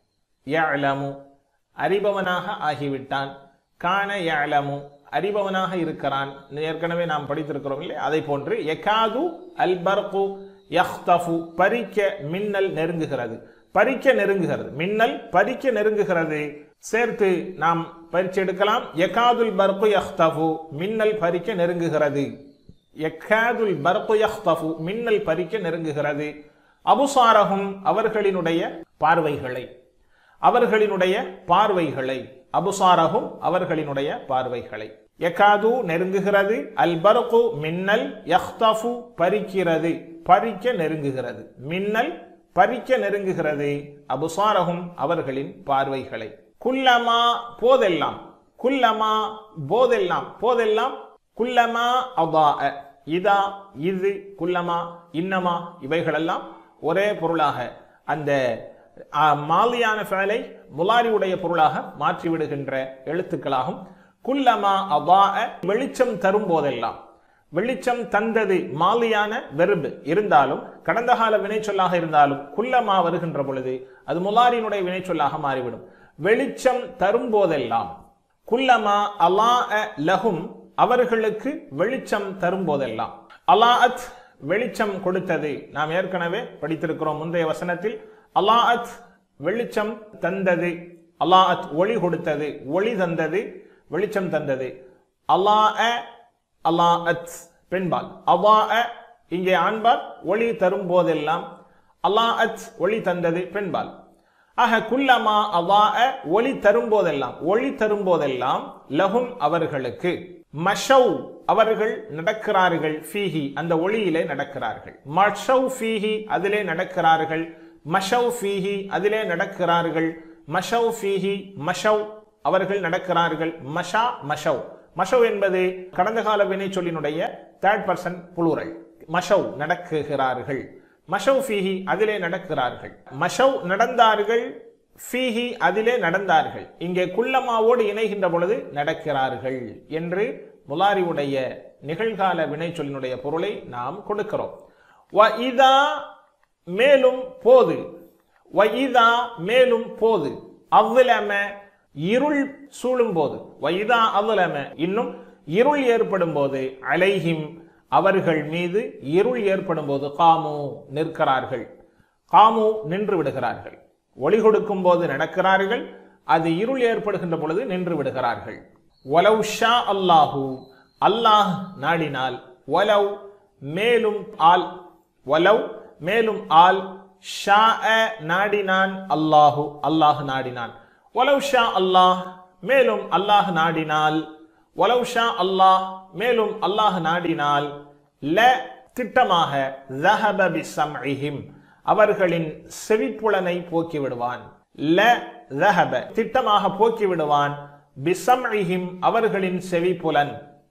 யலமு அறிபவனாக ஆகிவிட்டான் கான யலமு அறிபவனாக இருக்கிறான் ஏற்கனவே நாம் படித்திருக்கிறோம் இல்லையா அதை போன்று எகாது அல் பர்கு யஹ்தஃபு பறிக்க மின்னல் நெருங்குகிறது பறிக்க நெருங்குகிறது மின்னல் பறிக்க நெருங்குகிறது சேர்த்து நாம் பரிச்சு எடுக்கலாம் எகாதுல் பர்கு யஹ்தஃபு மின்னல் பறிக்க நெருங்குகிறது எக்காதுல் பர்கு யஹ்தஃபு மின்னல் பறிக்க நெருங்குகிறது அபுசாரகும் அவர்களினுடைய பார்வைகளை அவர்களினுடைய பார்வைகளை அபுசாரகும் அவர்களினுடைய பார்வைகளை எக்காது நெருங்குகிறது அல் பர்கு மின்னல் யஹ்தஃபு பறிக்கிறது பறிக்க நெருங்குகிறது மின்னல் பறிக்க நெருங்குகிறது அபுசாரகும் அவர்களின் பார்வைகளை குல்லமா போதெல்லாம் குல்லமா போதெல்லாம் போதெல்லாம் குல்லமா அதா இதா இது குல்லமா இன்னமா இவைகளெல்லாம் ஒரே பொருளாக அந்த ஆ, மாலியான ஃபேலை முலாரியுடைய பொருளாக மாற்றிவிடுகின்ற எழுத்துக்களாகும் குல்லமா அதா வெளிச்சம் தரும் போதெல்லாம் வெளிச்சம் தந்தது மாலியான வெறுப்பு இருந்தாலும் கடந்த கால வினைச்சொல்லாக இருந்தாலும் குல்லமா வருகின்ற பொழுது அது முலாரினுடைய வினைச்சொல்லாக மாறிவிடும் வெளிச்சம் தரும் போதெல்லாம் குல்லமா அலா லஹும் அவர்களுக்கு வெளிச்சம் தரும் போதெல்லாம் அலாஅத் வெளிச்சம் கொடுத்தது நாம் ஏற்கனவே படித்திருக்கிறோம் முந்தைய வசனத்தில் அலாஅத் வெளிச்சம் தந்தது அலாஅத் ஒளி கொடுத்தது ஒளி தந்தது வெளிச்சம் தந்தது அல்லா அலாஅத் பெண்பால் அவா இங்கே ஆண்பால் ஒளி தரும் போதெல்லாம் அலாஅத் ஒளி தந்தது பெண்பால் ஆக குல்லமா அவா ஒளி தரும் போதெல்லாம் ஒளி தரும் போதெல்லாம் லஹும் அவர்களுக்கு மஷவ் அவர்கள் நடக்கிறார்கள் ஃபீஹி அந்த ஒளியிலே நடக்கிறார்கள் மஷவ் ஃபீஹி அதிலே நடக்கிறார்கள் மஷவ் ஃபீஹி அதிலே நடக்கிறார்கள் மஷவ் ஃபீஹி மஷவ் அவர்கள் நடக்கிறார்கள் மஷா மஷவ் மஷவ் என்பது கடந்த கால வினை சொல்லினுடைய தேர்ட் பர்சன் புளூரல் மஷவ் நடக்குகிறார்கள் மஷவ் ஃபீஹி அதிலே நடக்கிறார்கள் மஷவ் நடந்தார்கள் ஃபீஹி அதிலே நடந்தார்கள் இங்கே குல்லமாவோடு இணைகின்ற பொழுது நடக்கிறார்கள் என்று முலாரியுடைய நிகழ்கால வினை சொல்லினுடைய பொருளை நாம் கொடுக்கிறோம் வ இதா மேலும் போது வ இதா மேலும் போது அவ்விலம இருள் சூழும் போது வைதா அவ்விலம இன்னும் இருள் ஏற்படும் போது அலைஹிம் அவர்கள் மீது இருள் ஏற்படும் போது காமு நிற்கிறார்கள் காமு நின்று விடுகிறார்கள் ஒளி கொடுக்கும் போது நடக்கிறார்கள் அது இருள் ஏற்படுகின்ற பொழுது நின்று விடுகிறார்கள் ஒலவ் ஷா அல்லாஹு அல்லாஹ் நாடினால் ஒலவ் மேலும் ஆல் ஒலவ் மேலும் ஆல் ஷா நாடினான் அல்லாஹு அல்லாஹ் நாடினான் ஒலவ் ஷா அல்லாஹ் மேலும் அல்லாஹ் நாடினால் ஒலவ் ஷா அல்லாஹ் மேலும் அல்லாஹ் நாடினால் ல திட்டமாக ذهب بسمعهم அவர்களின் செவிப்புலனை போக்கி விடுவான் ல ذهب திட்டமாக போக்கி விடுவான் பிசம்இஹிம் அவர்களின் செவிப்புலன்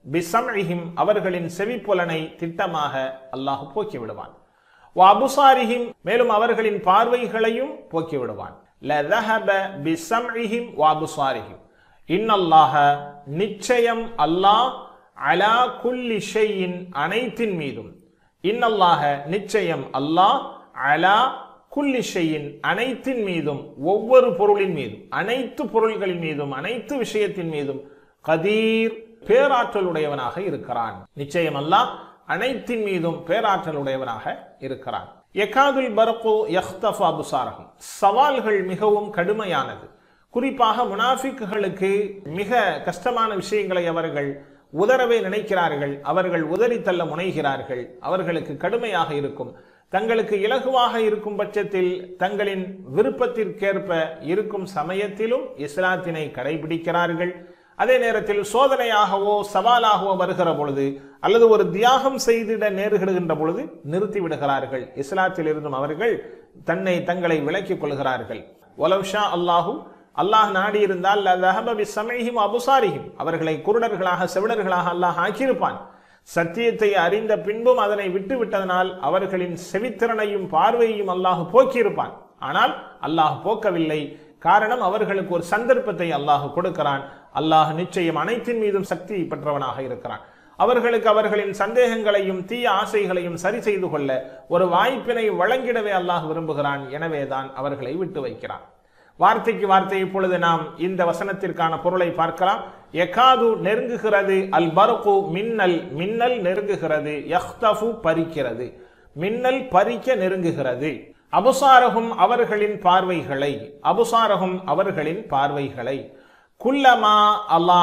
பிசம்இஹிம் அவர்களின் செவிப்புலனை திட்டமாக அல்லாஹ் போக்கி விடுவான் அபுசாரிஹிம் மேலும் அவர்களின் பார்வைகளையும் போக்கி விடுவான் லதஹப பிசம்இஹிம் வஅபுசாரிஹிம் இன்னல்லாஹ நிச்சயம் அல்லாஹ் அலா குல்லி ஷையின் அனைத்தின் மீதும் இன்னல்லாஹ நிச்சயம் அல்லாஹ் அலா குல்லி ஷையின் அனைத்தின் மீதும் ஒவ்வொரு பொருளின் மீதும் அனைத்து பொருள்களின் மீதும் அனைத்து விஷயத்தின் மீதும் கதீர் பேராற்றல் உடையவனாக இருக்கிறான் நிச்சயம் அல்லாஹ் அனைத்தின் மீதும் பேராற்றல் உடையவனாக இருக்கிறான் எகாதுல் பரப்பு யஹ்தஃப் அபுசாரகம் சவால்கள் மிகவும் கடுமையானது குறிப்பாக முனாஃபிக்குகளுக்கு மிக கஷ்டமான விஷயங்களை அவர்கள் உதறவே நினைக்கிறார்கள் அவர்கள் உதறி தள்ள முனைகிறார்கள் அவர்களுக்கு கடுமையாக இருக்கும் தங்களுக்கு இலகுவாக இருக்கும் பட்சத்தில் தங்களின் விருப்பத்திற்கேற்ப இருக்கும் சமயத்திலும் இஸ்லாத்தினை கடைபிடிக்கிறார்கள் அதே நேரத்தில் சோதனையாகவோ சவாலாகவோ வருகிற பொழுது அல்லது ஒரு தியாகம் செய்திட நேருகிடுகின்ற பொழுது நிறுத்தி விடுகிறார்கள் இஸ்லாத்தில் இருந்தும் அவர்கள் தன்னை தங்களை விலக்கிக் கொள்கிறார்கள் ஒலவ்ஷா அல்லாஹூ அல்லாஹ் நாடி இருந்தால் சமயஹிம் அபுசாரிஹிம் அவர்களை குருடர்களாக செவிடர்களாக அல்லாஹ் ஆக்கியிருப்பான் சத்தியத்தை அறிந்த பின்பும் அதனை விட்டு விட்டதனால் அவர்களின் செவித்திறனையும் பார்வையையும் அல்லாஹ் போக்கியிருப்பான் ஆனால் அல்லாஹ் போக்கவில்லை காரணம் அவர்களுக்கு ஒரு சந்தர்ப்பத்தை அல்லாஹ் கொடுக்கிறான் அல்லாஹ் நிச்சயம் அனைத்தின் மீதும் சக்தி பெற்றவனாக இருக்கிறான் அவர்களுக்கு அவர்களின் சந்தேகங்களையும் தீய ஆசைகளையும் சரி செய்து கொள்ள ஒரு வாய்ப்பினை வழங்கிடவே அல்லாஹ் விரும்புகிறான் எனவேதான் அவர்களை விட்டு வைக்கிறான் வார்த்தைக்கு வார்த்தை இப்பொழுது நாம் இந்த வசனத்திற்கான பொருளை பார்க்கலாம் எகாது நெருங்குகிறது அல் பருக்கு மின்னல் மின்னல் நெருங்குகிறது யஹ்தஃபு பறிக்கிறது மின்னல் பறிக்க நெருங்குகிறது அபுசாரகும் அவர்களின் பார்வைகளை அபுசாரகும் அவர்களின் பார்வைகளை குல்லமா அல்லா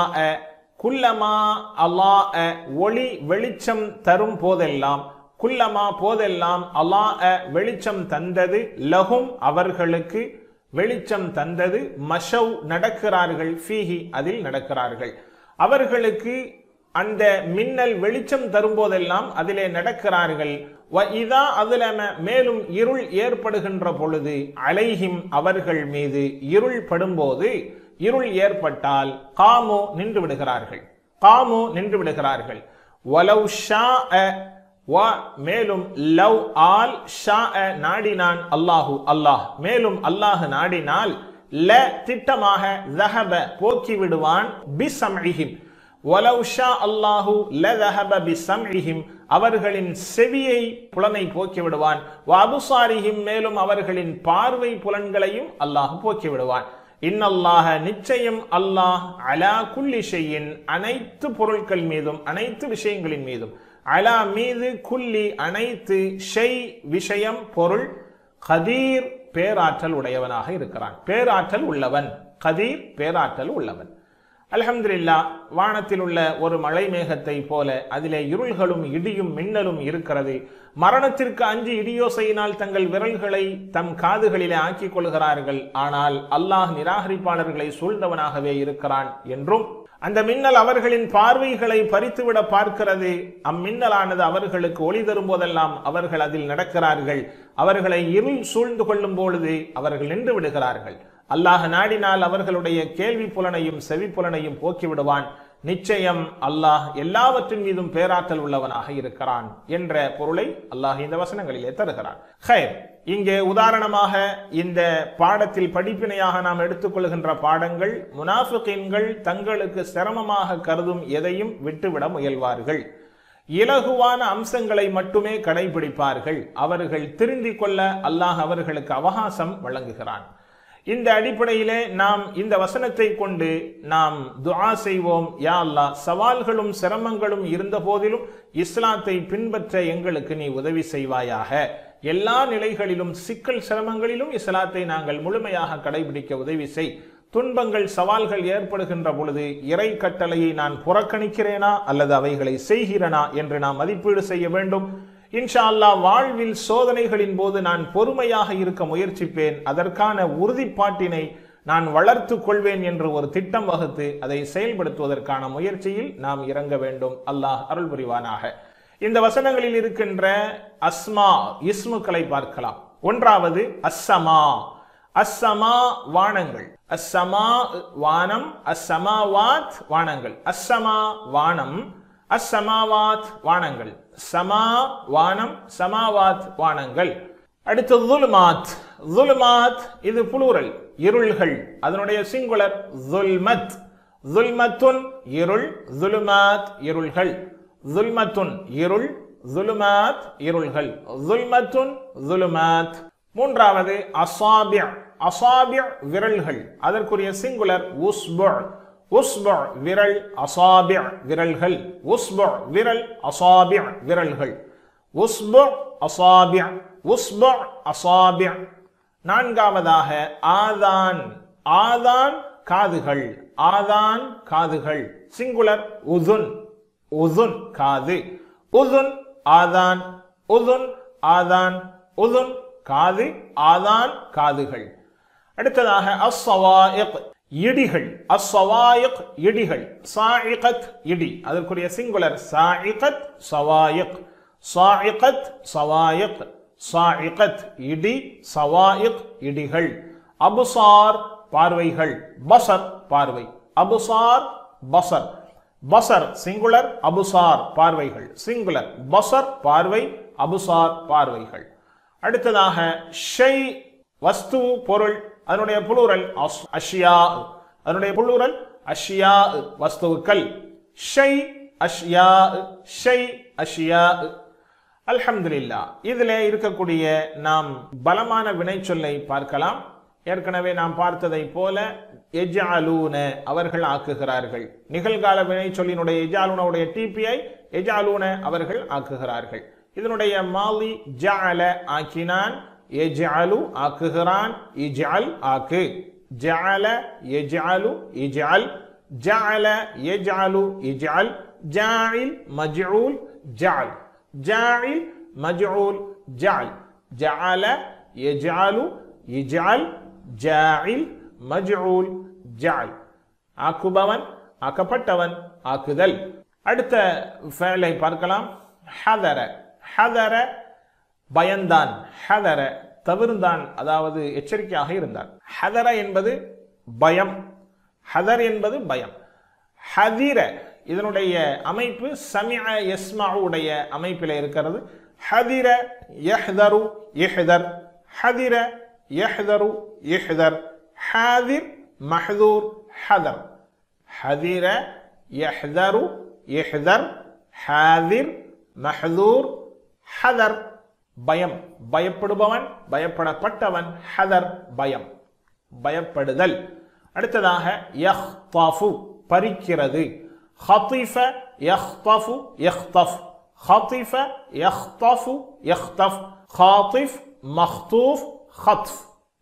குல்லமா அல்லா ஒளி வெளிச்சம் தரும் போதெல்லாம் குல்லமா போதெல்லாம் அல்லா வெளிச்சம் தந்தது லகும் அவர்களுக்கு வெளிச்சம் தந்தது மஷவ் நடக்கிறார்கள் ஃபீஹி அதில் நடக்கிறார்கள் அவர்களுக்கு அந்த மின்னல் வெளிச்சம் தரும்போதெல்லாம் அதிலே நடக்கிறார்கள் வ இதா அதுலம மேலும் இருள் ஏற்படுகின்ற பொழுது அலைஹிம் அவர்கள் மீது இருள் படும்போது இருள் ஏற்பட்டால் காமோ நின்று விடுகிறார்கள் காமோ நின்று விடுகிறார்கள் வலவ் ஷா வ மேலும் லவ் ஆல் ஷா நாடினான் அல்லாஹு அல்லாஹ் மேலும் அல்லாஹ் நாடினால் ல திட்டமாக ஜஹப போக்கி விடுவான் பிசம்இஹிம் வலவ் ஷா அல்லாஹு ல ஜஹப பிசம்இஹிம் அவர்களின் செவியை புலனை போக்கி விடுவான் வபுசாரிஹிம் மேலும் அவர்களின் பார்வை புலன்களையும் அல்லாஹ் போக்கி விடுவான் இன்னல்லாஹ நிச்சயம் அல்லாஹ் அலா குல்லி ஷையின் அனைத்து பொருட்கள் மீதும் அனைத்து விஷயங்களின் மீதும் அலா மீது குல்லி அனைத்து ஷெய் விஷயம் பொருள் கதீர் பேராற்றல் உடையவனாக இருக்கிறான் பேராற்றல் உள்ளவன் கதீர் பேராற்றல் உள்ளவன் அல்ஹம்துலில்லா வானத்தில் உள்ள ஒரு மழை மேகத்தை போல அதிலே இருள்களும் இடியும் மின்னலும் இருக்கிறது மரணத்திற்கு அஞ்சு இடியோசையினால் தங்கள் விரல்களை தம் காதுகளிலே ஆக்கிக் கொள்கிறார்கள் ஆனால் அல்லாஹ் நிராகரிப்பாளர்களை சூழ்ந்தவனாகவே இருக்கிறான் என்றும் அந்த மின்னல் அவர்களின் பார்வைகளை பறித்துவிட பார்க்கிறது அம்மின்னலானது அவர்களுக்கு ஒளி தரும் போதெல்லாம் அவர்கள் அதில் நடக்கிறார்கள் அவர்களை இருள் சூழ்ந்து கொள்ளும் பொழுது அவர்கள் நின்று விடுகிறார்கள் அல்லாஹ் நாடினால் அவர்களுடைய கேள்வி புலனையும் செவி புலனையும் போக்கி விடுவான் நிச்சயம் அல்லாஹ் எல்லாவற்றின் மீதும் பேராற்றல் உள்ளவனாக இருக்கிறான் என்ற பொருளை அல்லாஹ் இந்த வசனங்களிலே தருகிறான் ஹைர் இங்கே உதாரணமாக இந்த பாடத்தில் படிப்பினையாக நாம் எடுத்துக்கொள்கின்ற பாடங்கள் முனாஃபிகீன்கள் தங்களுக்கு சிரமமாக கருதும் எதையும் விட்டுவிட முயல்வார்கள் இலகுவான அம்சங்களை மட்டுமே கடைபிடிப்பார்கள் அவர்கள் திருந்திக் கொள்ள அல்லாஹ் அவர்களுக்கு அவகாசம் வழங்குகிறான் இந்த அடிப்படையிலே நாம் இந்த வசனத்தை கொண்டு நாம் துஆ செய்வோம் யா அல்லாஹ் சவால்களும் சிரமங்களும் இருந்த போதிலும் இஸ்லாத்தை பின்பற்ற எங்களுக்கு நீ உதவி செய்வாயாக எல்லா நிலைகளிலும் சிக்கல் சிரமங்களிலும் இஸ்லாத்தை நாங்கள் முழுமையாக கடைபிடிக்க உதவி செய் துன்பங்கள் சவால்கள் ஏற்படுகின்ற பொழுது இறை கட்டளையை நான் புறக்கணிக்கிறேனா அல்லது அவைகளை செய்கிறேனா என்று நாம் மதிப்பீடு செய்ய வேண்டும் இன்ஷா அல்லாஹ் வாழ்வில் சோதனைகளின் போது நான் பொறுமையாக இருக்க முயற்சிப்பேன் அதற்கான உறுதிப்பாட்டினை நான் வளர்த்து கொள்வேன் என்று ஒரு திட்டம் வகுத்து அதை செயல்படுத்துவதற்கான முயற்சியில் நாம் இறங்க வேண்டும் அல்லாஹ் அருள் புரிவானாக இந்த வசனங்களில் இருக்கின்ற அஸ்மா இஸ்முக்களை பார்க்கலாம் ஒன்றாவது அஸ்ஸமா அஸ்ஸமா வானங்கள் அஸ்ஸமா வானம் அஸ்ஸமாவாத் வானங்கள் அஸ்ஸமா வானம் அஸ்ஸமாவாத் வானங்கள் சமா வானம் சமாவாத் வானங்கள் அடுத்து துல்மாத் துல்மாத் இது புளூரல் இருள்கள் அதனுடைய சிங்குலர் துல்மத் துல்மத்துன் இருள் துலுமாத் இருள்கள் துல்மத்துன் இருள் துலுமாத் இருள்கள் துல்மத்துன் துலுமாத் மூன்றாவது அசாபிய அசாபிய விரல்கள் அதற்குரிய சிங்குலர் உஸ்பு உஸ்பு விரல் அசாபிய விரல்கள் உஸ்பு விரல் அசாபிய விரல்கள் உஸ்பு அசாபிய உஸ்பு அசாபிய நான்காவதாக ஆதான் ஆதான் காதுகள் ஆதான் காதுகள் சிங்குலர் உதுன் உதுன் காது உதுன் ஆதான் உதுன் ஆதான் உதுன் காது ஆதான் காதுகள் அடுத்ததாக அஸ்ஸவாயிக் இடிகள் அஸ்ஸவாயிக் இடிகள் சாயிகத் இடி அதற்குரிய சிங்குலர் சாயிகத் சவாயிக் சாயிகத் சவாயிக் சாயிகத் இடி சவாயிக் இடிகள் அபுசார் பார்வைகள் பசர் பார்வை அபுசார் பசர் பசர் சிங்குலர் அபுசார் பார்வைகள் சிங்குலர் பசர் பார்வை அபுசார் பார்வைகள் அடுத்ததாக ஷை வஸ்து பொருள் அதனுடைய புளூரல் அஸ்- அஷ்யா அதனுடைய புளூரல் அஷ்யா வஸ்துக்கள் ஷை அஷ்யா ஷை அஷ்யா அல்ஹம்துலில்லா இதிலே இருக்கக்கூடிய நாம் பலமான வினைச்சொல்லை பார்க்கலாம் ஏற்கனவே நாம் பார்த்ததை போல எஜாலூன அவர்கள் ஆக்குகிறார்கள் நிகழ்கால வினைச்சொல்லினுடைய எஜாலூனவுடைய டிபிஐ எஜாலூன அவர்கள் ஆக்குகிறார்கள் இதனுடைய மாலி ஜஅல ஆக்கினான் எஜாலு ஆக்குகிறான் இஜால் ஆக்கு ஜஅல எஜாலு இஜால் ஜஅல எஜாலு இஜால் ஜாயில் மஜ்ஊல் ஜால் ஜாயில் மஜ்ஊல் ஜால் ஜஅல يجعل يجعل ஜாயில் மஜ்ஊல் ஜால் ஆக்குபவன் ஆக்கப்பட்டவன் ஆக்குதல் அடுத்த ஃபேலை பார்க்கலாம் ஹதர ஹதர பயந்தான் ஹதர தவிர்ந்தான் அதாவது எச்சரிக்கையாக இருந்தான் ஹதர என்பது பயம் ஹதர் என்பது பயம் ஹதிர இதனுடைய அமைப்பு சமிஅ யஸ்மஉடைய அமைப்பில் இருக்கிறது ஹதிர யஹ்தரு இஹ்தர் ஹதிர யஹ்தரு இஹ்தர் ஹாதிர் மஹ்தூர் ஹதர் ஹதிர யஹ்தரு இஹ்தர் ஹாதிர் மஹ்தூர் ஹதர் பயம் பயப்படுபவன் பயப்படப்பட்டவன் ஹதர் பயம் பயப்படுதல் அடுத்ததாக யஹ்தாஃபு பறிக்கிறது ஹத்திஃப யஹ்தஃபு யஹ்தஃப் ஹத்திஃப யஹ்தஃபு யஹ்தஃப் ஹாத்திஃப் மஹ்தூஃப் خطف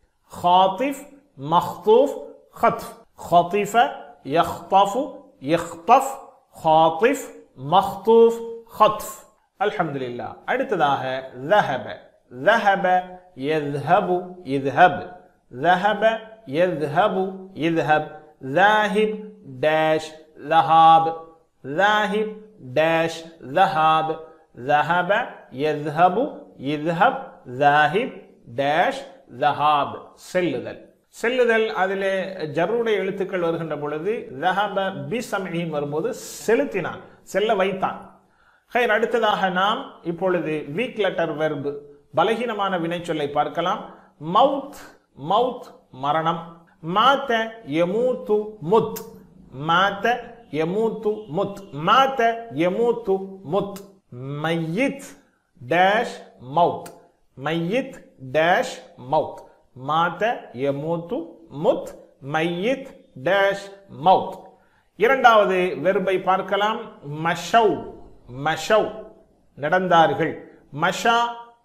خاطف مخطوف خطف خطف يخطف يخطف خاطف مخطوف خطف الحمد لله அடுத்ததாக ذهب ذهب يذهب يذهب ذهب يذهب يذهب ذاهب داش ذهاب ذاهب داش ذهاب ذهب يذهب يذهب ذاهب டேஷ் ஜஹாப் செல்லுதல் செல்லுதல் அதிலே ஜர்ருடைய எழுத்துக்கள் வருகின்ற பொழுது ஜஹப பி சமீன் வரும்போது செலுத்தினான் செல்ல வைத்தான் ஹைர் அடுத்ததாக நாம் இப்பொழுது வீக் லெட்டர் வெர்பு பலகீனமான வினைச்சொல்லை பார்க்கலாம் மவுத் மவுத் மரணம் மாத்த யமூத்து முத் மாத்த யமூத்து முத் மாத்த யமூத்து முத் மையித் டேஷ் மவுத் மையித் டேஷ் மவுத் மாத்த யமூத்து முத் மையித் டேஷ் மவுத் இரண்டாவது வெர்பை பார்க்கலாம் மஷவ் மஷவ் நடந்தார்கள் மஷா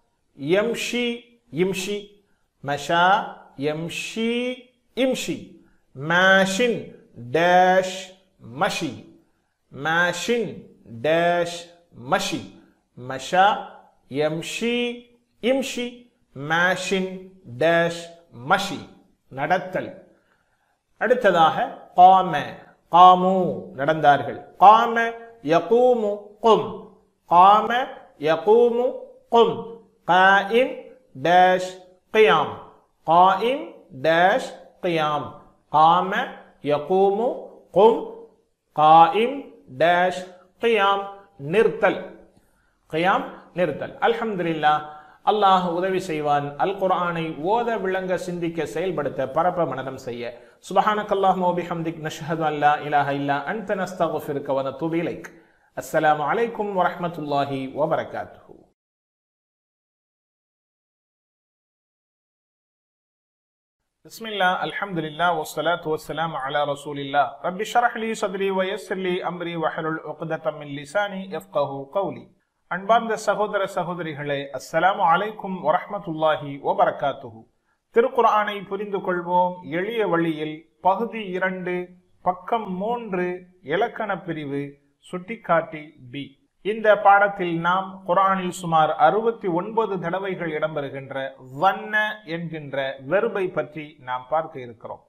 எம்ஷி இம்ஷி மஷா எம்ஷி இம்ஷி மாஷின் டேஷ் மஷி மாஷின் டேஷ் மஷி மஷா எம்ஷி இம்ஷி மாஷின் டேஷ் மஷி நடத்தல் அடுத்ததாக காம காமு நடந்தார்கள் காம யகூமு கும் காம யகூமு கும் காயிம் டேஷ் கியாம் காயிம் டேஷ் கியாம் காம யகூமு கும் காயிம் டேஷ் கியாம் நிறுத்தல் கியாம் நிறுத்தல் அல்ஹம்துலில்லா அல்லாஹ் உதவி செய்வான் அல் குர்ஆனை ஓத விளங்க சிந்திக்க செயல்படுத்த பரப்ப மனனம் செய்ய சுபஹானக் அல்லாஹும்ம வபிஹம்திக் நஷ்ஹது அன் லா இலாஹ இல்லா அன்த நஸ்தக்ஃபிருக வ நத்தூபு இலைக் அஸ்ஸலாமு அலைக்கும் வரஹ்மத்துல்லாஹி வபரகாத்துஹு بسم الله الحمد لله والصلاة والسلام على رسول الله رب اشرح لي صدري ويسر لي أمري واحلل عقدة من لساني يفقه قولي அன்பார்ந்த சகோதர சகோதரிகளே அஸ்ஸலாமு அலைக்கும் வரஹ்மத்துல்லாஹி வபரகாத்துஹு திருக்குர்ஆனை புரிந்து கொள்வோம் எளிய வழியில் பகுதி இரண்டு பக்கம் மூன்று இலக்கண பிரிவு சுட்டிக்காட்டி பி இந்த பாடத்தில் நாம் குரானில் சுமார் அறுபத்தி ஒன்பது தடவைகள் இடம்பெறுகின்ற வண்ண என்கின்ற வெறுபை பற்றி நாம் பார்க்க இருக்கிறோம்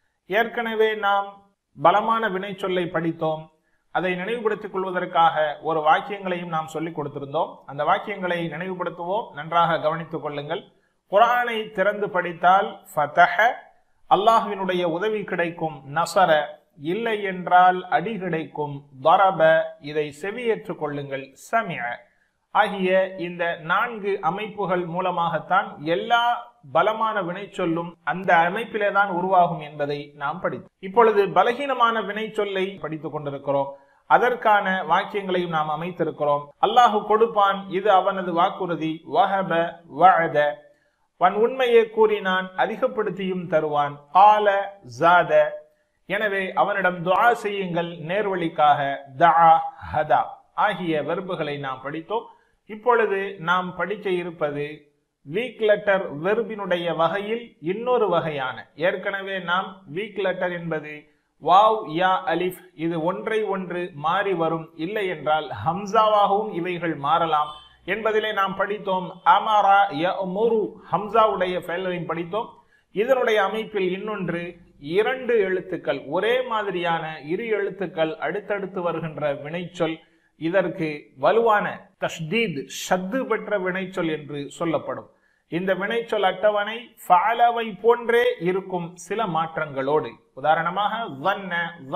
ஏற்கனவே நாம் பலமான வினைச்சொல்லை படித்தோம் அதை நினைவுபடுத்திக் கொள்வதற்காக ஒரு வாக்கியங்களையும் நாம் சொல்லிக் கொடுத்திருந்தோம் அந்த வாக்கியங்களை நினைவுபடுத்துவோம் நன்றாக கவனித்துக் கொள்ளுங்கள் குரானை திறந்து படித்தால் ஃபதஹ அல்லாஹ்வினுடைய உதவி கிடைக்கும் நசர இல்லை என்றால் அடி கிடைக்கும் தரப இதை செவியேற்றுக் கொள்ளுங்கள் சமிய ஆகிய இந்த நான்கு அமைப்புகள் மூலமாகத்தான் எல்லா பலமான வினைச்சொல்லும் அந்த அமைப்பிலே தான் உருவாகும் என்பதை நாம் படித்தோம் இப்பொழுது பலகீனமான வினைச்சொல்லை படித்துக் கொண்டிருக்கிறோம் அதற்கான வாக்கியங்களையும் நாம் அமைத்திருக்கிறோம் அல்லாஹு கொடுப்பான் இது அவனது வாக்குறுதி வஹப வஅத வன் உண்மையை கூறினான் அதிகப்படுத்தியும் தருவான் கால ஜாத எனவே அவனிடம் துஆ செய்யுங்கள் நேர்வழிக்காக தஆ ஹதா ஆகிய வெர்புகளை நாம் படித்தோம் இப்பொழுது நாம் படிக்க இருப்பது வீக் லெட்டர் வெர்பினுடைய வகையில் இன்னொரு வகையான ஏற்கனவே நாம் வீக் லெட்டர் என்பது வாவ் யா அலிஃப் இது ஒன்றை ஒன்று மாறி வரும் இல்லை என்றால் ஹம்சாவாகவும் இவைகள் மாறலாம் என்பதிலே நாம் படித்தோம் அமாரா யமுரு ஹம்சாவுடைய ஃபெயலையும் படித்தோம் இதனுடைய அமைப்பில் இன்னொன்று இரண்டு எழுத்துக்கள் ஒரே மாதிரியான இரு எழுத்துக்கள் அடுத்தடுத்து வருகின்ற வினைச்சொல் இதற்கு வலுவான தஷ்தீத் ஷத்து பெற்ற வினைச்சொல் என்று சொல்லப்படும் இந்த வினைச்சொல் அட்டவணை ஃபாலவை போன்றே இருக்கும் சில மாற்றங்களோடு உதாரணமாக வன்ன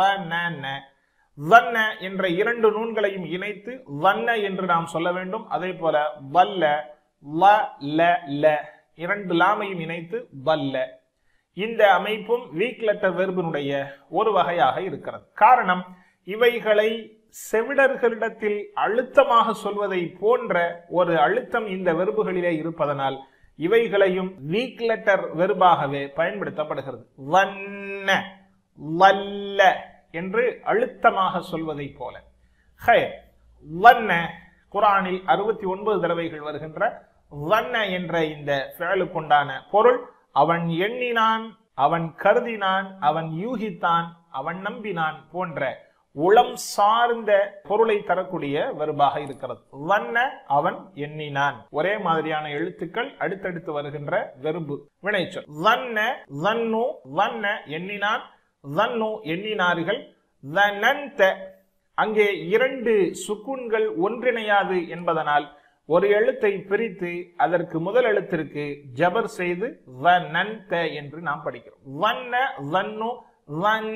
வன வன்ன என்ற இரண்டு நூன்களையும் இணைத்து வன்ன என்று நாம் சொல்ல வேண்டும் அதே போல வல்ல வ ல ல இரண்டு லாமையும் இணைத்து வல்ல இந்த அமைப்பும் வீக் லெட்டர் வெர்பினுடைய ஒரு வகையாக இருக்கிறது காரணம் இவைகளை செவிடர்களிடத்தில் அழுத்தமாக சொல்வதை போன்ற ஒரு அழுத்தம் இந்த வெறுப்புகளிலே இருப்பதனால் இவைகளையும் வீக் லெட்டர் வெறுபாகவே பயன்படுத்தப்படுகிறது வண்ண வல்ல என்று அழுத்தமாக சொல்வதை போல ஹயர் வண்ண குரானில் அறுபத்தி ஒன்பது தடவைகள் வருகின்ற வண்ண என்ற இந்த செயலுக்குண்டான பொருள் அவன் எண்ணினான் அவன் கருதினான் அவன் யூகித்தான் அவன் நம்பினான் போன்ற உளம் சார்ந்த பொருளை தரக்கூடிய வெறுபாக இருக்கிறது வண்ண அவன் எண்ணினான் ஒரே மாதிரியான எழுத்துக்கள் அடுத்தடுத்து வருகின்ற வெறுபு வினைச்சொல் வண்ண வன்னு வண்ண எண்ணினான் வன்னு எண்ணினார்கள் வனந்த அங்கே இரண்டு சுக்குன்கள் ஒன்றிணையாது என்பதனால் ஒரு எழுத்தை பிரித்து அதற்கு முதல் எழுத்திற்கு ஜபர் செய்து வனந்த என்று நாம் படிக்கிறோம் வண்ண வன்னு வன்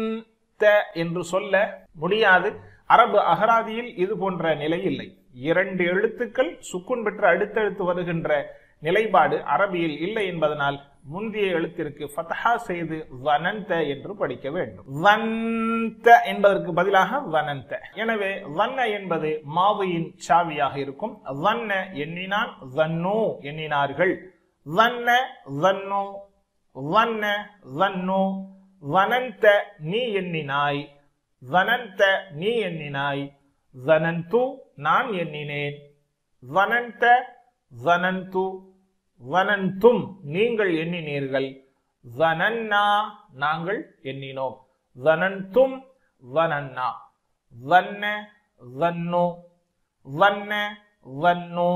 என்று சொல்ல முடியாது அரபு அகராதியில் இது போன்ற நிலை இல்லை இரண்டு எழுத்துக்கள் சுக்குன் பெற்ற அடுத்தெழுத்து வருகின்ற நிலைப்பாடு அரபியில் இல்லை என்பதனால் முந்தைய எழுத்திற்கு ஃபதஹா செய்து வனந்த என்று படிக்க வேண்டும் வந்த என்பதற்கு பதிலாக வனந்த எனவே வண்ண என்பது மாவையின் சாவியாக இருக்கும் வண்ண எண்ணினான் வன்னோ எண்ணினார்கள் வண்ண வன்னோ வண்ண வன்னோ வனந்த நீ எண்ணினாய் வனந்த நீ எண்ணினாய் வனந்து நான் எண்ணினேன் வனந்த வனந்து வனந்தும் நீங்கள் எண்ணினீர்கள் வனன்னா நாங்கள் எண்ணினோம் வனந்தும் வனன்னா வன்ன வன்னு வன்ன வன்னு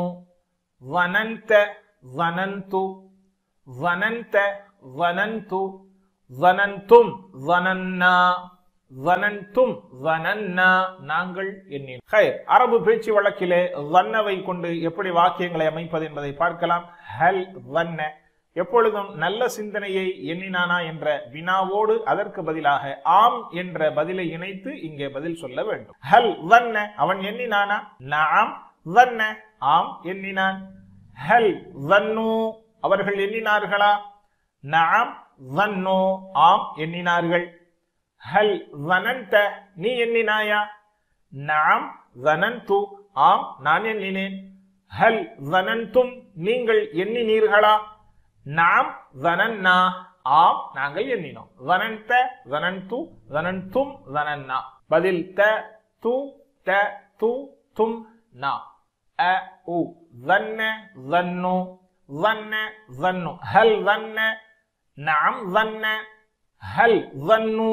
வனந்த வனந்து வனந்த வனந்து வனந்தும் வனன்னா வனந்தும் வனன்னா நாங்கள் எண்ணினோம் ஹைர் அரபு பேச்சு வழக்கிலே வன்னவை கொண்டு எப்படி வாக்கியங்களை அமைப்பது என்பதை பார்க்கலாம் ஹல் வன்ன எப்பொழுதும் நல்ல சிந்தனையை எண்ணினானா என்ற வினாவோடு அதற்கு பதிலாக ஆம் என்ற பதிலை இணைத்து இங்கே பதில் சொல்ல வேண்டும் ஹல் வன்ன அவன் எண்ணினானா நாம் வன்ன ஆம் எண்ணினான் ஹல் வன்னு அவர்கள் எண்ணினார்களா நாம் வன்னு ஆம் எண்ணினார்கள் ஹல் வனந்த நீ எண்ணினாயா நாம் வனந்து ஆம் நான் எண்ணினேன் ஹல் வனந்தும் நீங்கள் எண்ணினீர்களா நாம் வனன்னா ஆம் நாங்கள் எண்ணினோம் வனந்த வனந்து வனந்தும் வனன்னா பதில் த து த து தும் நா அ உ வன்ன வன்னு வன்ன வன்னு ஹல் வன்ன நாம் வன்ன ஹல் வன்னு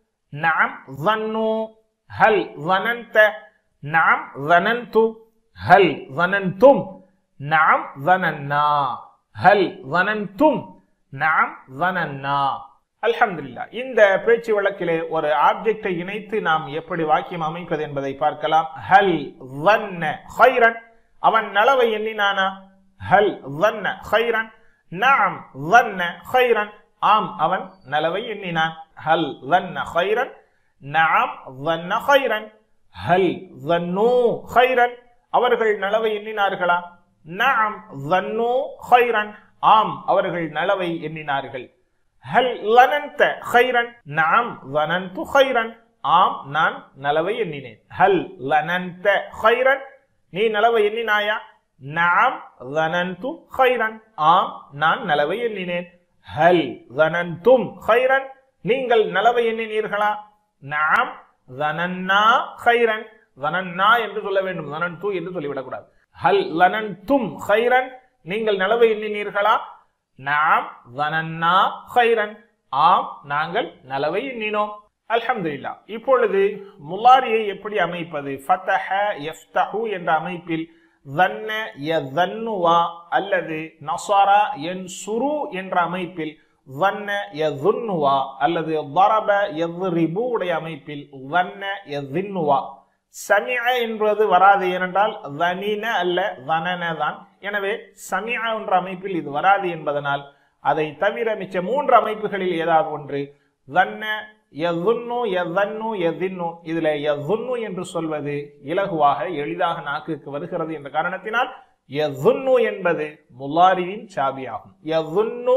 நாம் வன்னு ஹல் வனந்த நாம் வனந்து ஹல் வனந்தும் நாம் வனன்னா ஹல் வனந்தும் நாம் வனன்னா அல்ஹம்துலில்லா இந்த பேச்சு வழக்கிலே ஒரு ஆப்ஜெக்டை இணைத்து நாம் எப்படி வாக்கியம் அமைப்பது என்பதை பார்க்கலாம் ஹல் வன்ன ஹைரன் அவன் நலவை எண்ணினானா ஹல் வன்ன ஹைரன் நாம் வன்ன ஹைரன் ஆம் அவன் நலவை எண்ணினான் ஹல் வன்ன ஹைரன் நாம் வன்ன ஹைரன் ஹல் வன்னு ஹைரன் அவர்கள் நலவை எண்ணினார்களா நாம் வன்னு ஹைரன் ஆம் அவர்கள் நலவை எண்ணினார்கள் ஹல் லனந்த ஹைரன் நாம் வனந்து ஹைரன் ஆம் நான் நலவை எண்ணினேன் ஹல் லனந்த ஹைரன் நீ நலவை எண்ணினாயா நாம் வனந்து ஹைரன் ஆம் நான் நலவை எண்ணினேன் ஹல் வனந்தும் ஹைரன் நீங்கள் நலவை எண்ணினீர்களா நாம் வனன்னா ஹைரன் வனன்னா என்று சொல்ல வேண்டும் வனந்து என்று சொல்லிவிடக்கூடாது ஹல் லனன்தும் ஹைரன் நீங்கள் நலவை எண்ணினீர்களா நாம் வனன்னா ஹைரன் ஆம் நாங்கள் நலவை எண்ணினோம் அல்ஹம்துலில்லா இப்பொழுது முலாரியை எப்படி அமைப்பது ஃபதஹ யஃப்தஹு என்ற அமைப்பில் வன்ன யதன்னுவா அல்லது நசாரா என் சுரு என்ற அமைப்பில் வன்ன யதுன்னுவா அல்லது தரப யத்ரிபு உடைய அமைப்பில் வன்ன யதின்னுவா சமிஅ என்பது வராது ஏனென்றால் வனின அல்ல வனன தான் எனவே சமிஅ என்ற அமைப்பில் இது வராது என்பதனால் அதை தவிர மிச்ச மூன்று அமைப்புகளில் ஏதாவது ஒன்று வன்ன எதுன்னு எதன்னு எதின்னு இதுல எதுன்னு என்று சொல்வது இலகுவாக எளிதாக நாக்குக்கு வருகிறது என்ற காரணத்தினால் எதுன்னு என்பது முலாரியின் சாபியாகும் எதுன்னு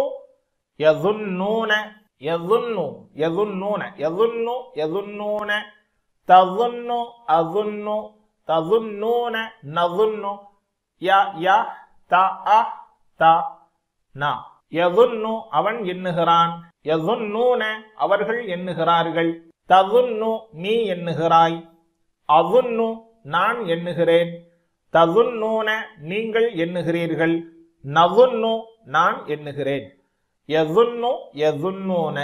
எதுன்னூன எதுன்னு எதுன்னூன எதுன்னு எதுன்னூன ததுன்னு அதுன்னு ததுன்னூன நதுன்னு ய ய த அ த ந எதுன்னு அவன் எண்ணுகிறான் எதுன்னூன அவர்கள் எண்ணுகிறார்கள் ததுன்னு நீ எண்ணுகிறாய் அதுன்னு நான் எண்ணுகிறேன் ததுன்னூன நீங்கள் எண்ணுகிறீர்கள் நதுன்னு நான் எண்ணுகிறேன் எதுன்னு எதுன்னூன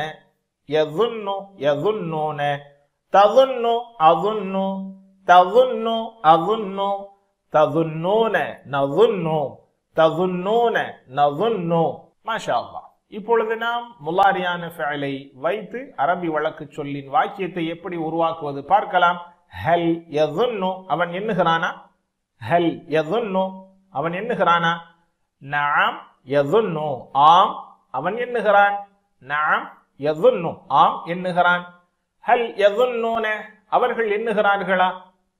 எதுன்னு எதுன்னூன ததுன்னு அதுன்னு ததுன்னு அதுன்னு ததுன்னூன நதுன்னு ததுன்னூன நதுன்னு மாஷா அல்லாஹ் இப்பொழுது நாம் முலாரியான ஃபேலை வைத்து அரபி வழக்கு சொல்லின் வாக்கியத்தை எப்படி உருவாக்குவது பார்க்கலாம் ஹல் எதுன்னு அவன் எண்ணுகிறானா ஹல் எதுன்னு அவன் எண்ணுகிறானா நாம் எதுன்னு ஆம் அவன் எண்ணுகிறான் நாம் எதுன்னு ஆம் எண்ணுகிறான் ஹல் எதுன்னூன அவர்கள் எண்ணுகிறார்களா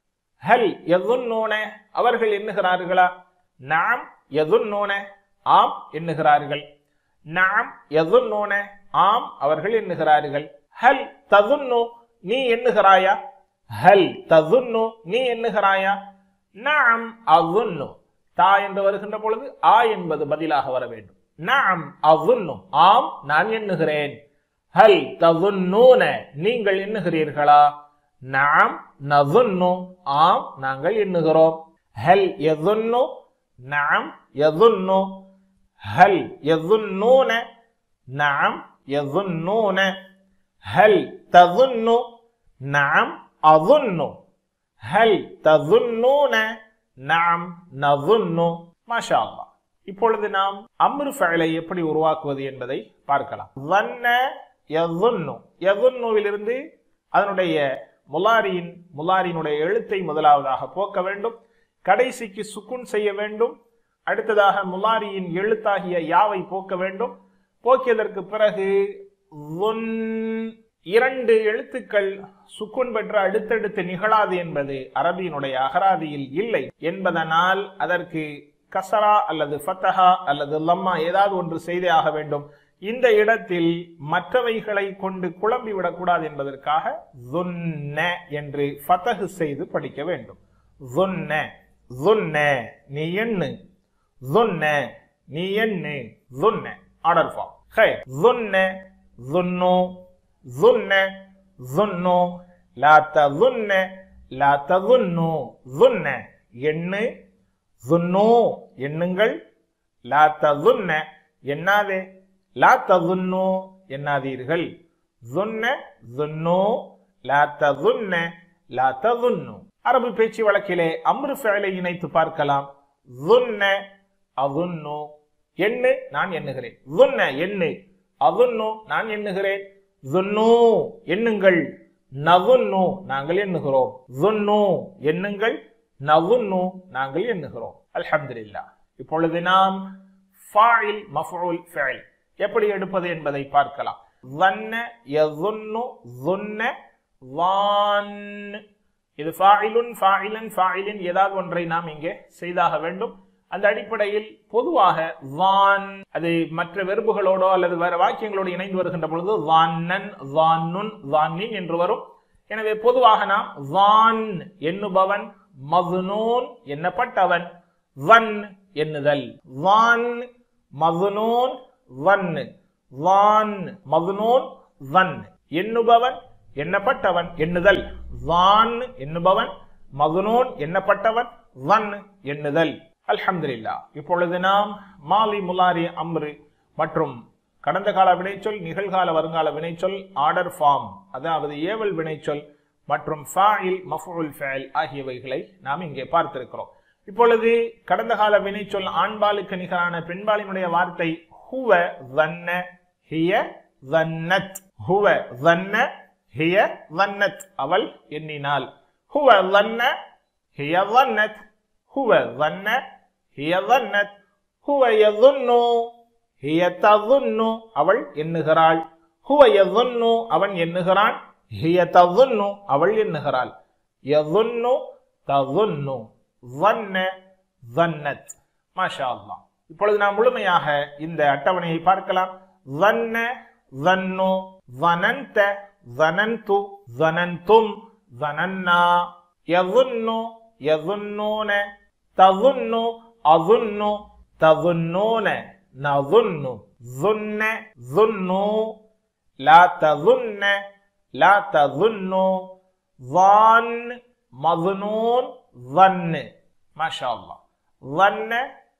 ஹல் எதுன்னூன அவர்கள் எண்ணுகிறார்களா நாம் எதுன்னூன ஆம் எண்ணுகிறார்கள் நாம் எதுன்னூன ஆம் அவர்கள் எண்ணுகிறார்கள் ஹல் ததுன்னு நீ எண்ணுகிறாயா ஹல் ததுன்னு நீ எண்ணுகிறாயா நாம் அதுன்னு தா என்று வருகின்ற பொழுது ஆ என்பது பதிலாக வர வேண்டும் நாம் அதுன்னு ஆம் நான் எண்ணுகிறேன் ஹல் ததுன்னூன நீங்கள் எண்ணுகிறீர்களா நாம் நதுன்னு ஆம் நாங்கள் எண்ணுகிறோம் ஹல் எதுன்னு நாம் எதுன்னு ஹல் எதுன்னூன நாம் எதுன்னூன ஹல் ததுன்னு நாம் அதுன்னு ஹல் ததுன்னூன நாம் நதுன்னு மாஷா அல்லாஹ் இப்பொழுது நாம் அம்ரு ஃபዕலை எப்படி உருவாக்குவது என்பதை பார்க்கலாம் வன்ன யதுன்னு யதுன்னுவிலிருந்து அதனுடைய முலாரியின் முலாரியினுடைய எழுத்தை முதலாவதாக போக்க வேண்டும் கடைசிக்கு சுக்குன் செய்ய வேண்டும் அடுத்ததாக முலாரியின் எழுத்தாகிய யாவை போக்க வேண்டும் போக்கியதற்கு பிறகு ظن இரண்டு எழுத்துக்கள் சுக்குன் பெற்ற அடுத்தடுத்து நிகழாது என்பது அரபியினுடைய அகராதியில் இல்லை என்பதனால் அதற்கு கசரா அல்லது ஃபத்தஹா அல்லது லம்மா ஏதாவது ஒன்று செய்தே ஆக வேண்டும் இந்த இடத்தில் மற்றவைகளை கொண்டு குழம்பி விடக்கூடாது என்பதற்காக ظن என்று ஃபத்தஹு செய்து படிக்க வேண்டும் ظن ظن நீ எண்ணு ظن நீ எண்ணு ظن ஆர்டர் ஃபார்ம் خير ظن ظنوا ظن ظنوا لا تظن لا تظنوا ظن எண்ணு ظنوا எண்ணுங்கள் லா தظن எண்ணாதே லா தظنوا எண்ணாதீர்கள் ظن ظنوا லா تظن லா تظنوا அரபு பேச்சு வழக்கிலே அம்ரு ஃபெயலை இணைத்து பார்க்கலாம் ظن அظنு எண்ணு நான் எண்ணுகிறேன் ظن எண்ணு அظنு நான் எண்ணுகிறேன் ظنு எண்ணுங்கள் நظنு நாங்கள் எண்ணுகிறோம் ظنு எண்ணுங்கள் நظنு நாங்கள் எண்ணுகிறோம் அல்ஹம்துலில்லாஹ் இப்பொழுது நாம் ஃபாயில் மஃபூல் ஃபெயில் எப்படி எடுப்பது என்பதை பார்க்கலாம் ظن يظن ظن ظان இது ஃபாயிலுன் ஃபாயிலன் ஃபாயிலின் ஏதாவது ஒன்றை நாம் இங்கே செய்தாக வேண்டும் அந்த அடிப்படையில் பொதுவாக வான் அது மற்ற வெறுப்புகளோடோ அல்லது வேற வாக்கியங்களோடு இணைந்து வருகின்ற பொழுது வான்னன் வான்னுன் வான்னின் என்று வரும் எனவே பொதுவாக நாம் வான் எண்ணுபவன் மதுனூன் எண்ணப்பட்டவன் வன் எண்ணுதல் வான் மதுனூன் வன் வான் மதுனூன் வன் எண்ணுபவன் எண்ணப்பட்டவன் எண்ணுதல் வான் எண்ணுபவன் மதுனூன் எண்ணப்பட்டவன் வன் எண்ணுதல் அல்ஹம்துலில்லா இப்பொழுது நாம் மாலி முலாரி அம்ரு மற்றும் கடந்த கால வினைச்சொல் நிகழ்கால வருங்கால வினைச்சொல் ஆர்டர் ஃபார்ம் அதாவது ஏவல் வினைச்சொல் மற்றும் ஃபாயில் மஃபுல் ஃபேல் ஆகியவைகளை நாம் இங்கே பார்த்திருக்கிறோம் இப்பொழுது கடந்த கால வினைச்சொல் ஆண்பாலுக்கு நிகரான பெண்பாலினுடைய வார்த்தை ஹுவ வன்ன ஹிய வன்னத் ஹுவ வன்ன ஹிய வன்னத் அவள் எண்ணினாள் ஹுவ வன்ன ஹிய வன்னத் ஹுவ வன்ன ஹிய வன்னத் ஹுவ யظுன்னு ஹிய தظுன்னு அவள் எண்ணுகிறாள் ஹுவ யظுன்னு அவன் எண்ணுகிறான் ஹிய தظுன்னு அவள் எண்ணுகிறாள் யظுன்னு தظுன்னு வன்ன வன்னத் மாஷா அல்லாஹ் இப்பொழுது நாம் முழுமையாக இந்த அட்டவணையை பார்க்கலாம் வன்ன வன்னு வனந்த வனந்து வனந்தும் வனன்னா யظுன்னு யظுன்னூன தظுன்னு அظுன்னு தظுன்னூன நظுன்னு ظுன்ன ظுன்னு லா தظுன்ன லா தظுன்னு வான் மظنون ظن மாஷா அல்லாஹ் ظن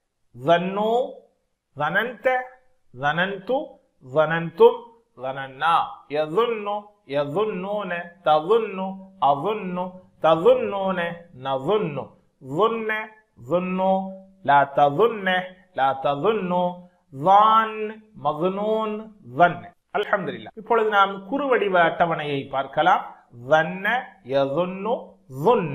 ظنوا ظننت ظننت ظننتم ظننا يظن يظنون تظن أظن تظنون نظن ظن ظنوا لا تظن لا تظنوا ظان مظنون ظن அல்ஹம்துலில்லாஹ் இப்பொழுது நாம் குறுவடிவ அட்டவணையை பார்க்கலாம் ظن يظن ظن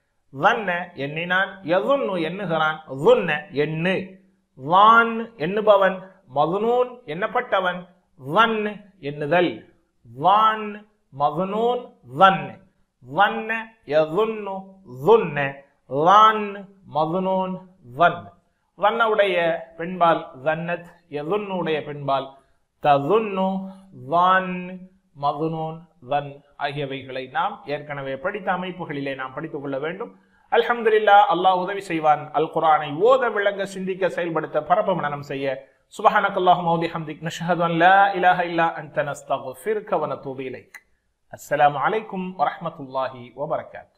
ظن எண்ணினான் யظن எண்ணுகிறான் ظن எண்ணு வான் எண்ணுபவன் மதுனூன் எண்ணப்பட்டவன் வன் எண்ணுதல் வான் மதுனூன் வன் வன்ன யظுன்னு ظுன்ன வான் மதுனூன் வன் வன்னவுடைய பெண்பால் வன்னத் யظுன்னுடைய பெண்பால் தظுன்னு வான் மதுனூன் வன் ஆகியவைகளை நாம் ஏற்கனவே படித்த அமைப்புகளிலே நாம் படித்துக் கொள்ள வேண்டும் அல்ஹம்துலில்லா அல்லாஹ் உதவி செய்வான் அல் குரானை ஓத விளங்க சிந்திக்க செயல்படுத்த பரப்ப மனனம் செய்ய சுபஹானக் அல்லாஹும்ம வ பிஹம்திக் நஷ்ஹது அன் லா இலாஹ இல்லா அன்த நஸ்தக்ஃபிருக வ நத்தூபு இலைக் அஸ்ஸலாமு அலைக்கும் வ ரஹ்மத்துல்லாஹி வ பரக்காத்துஹு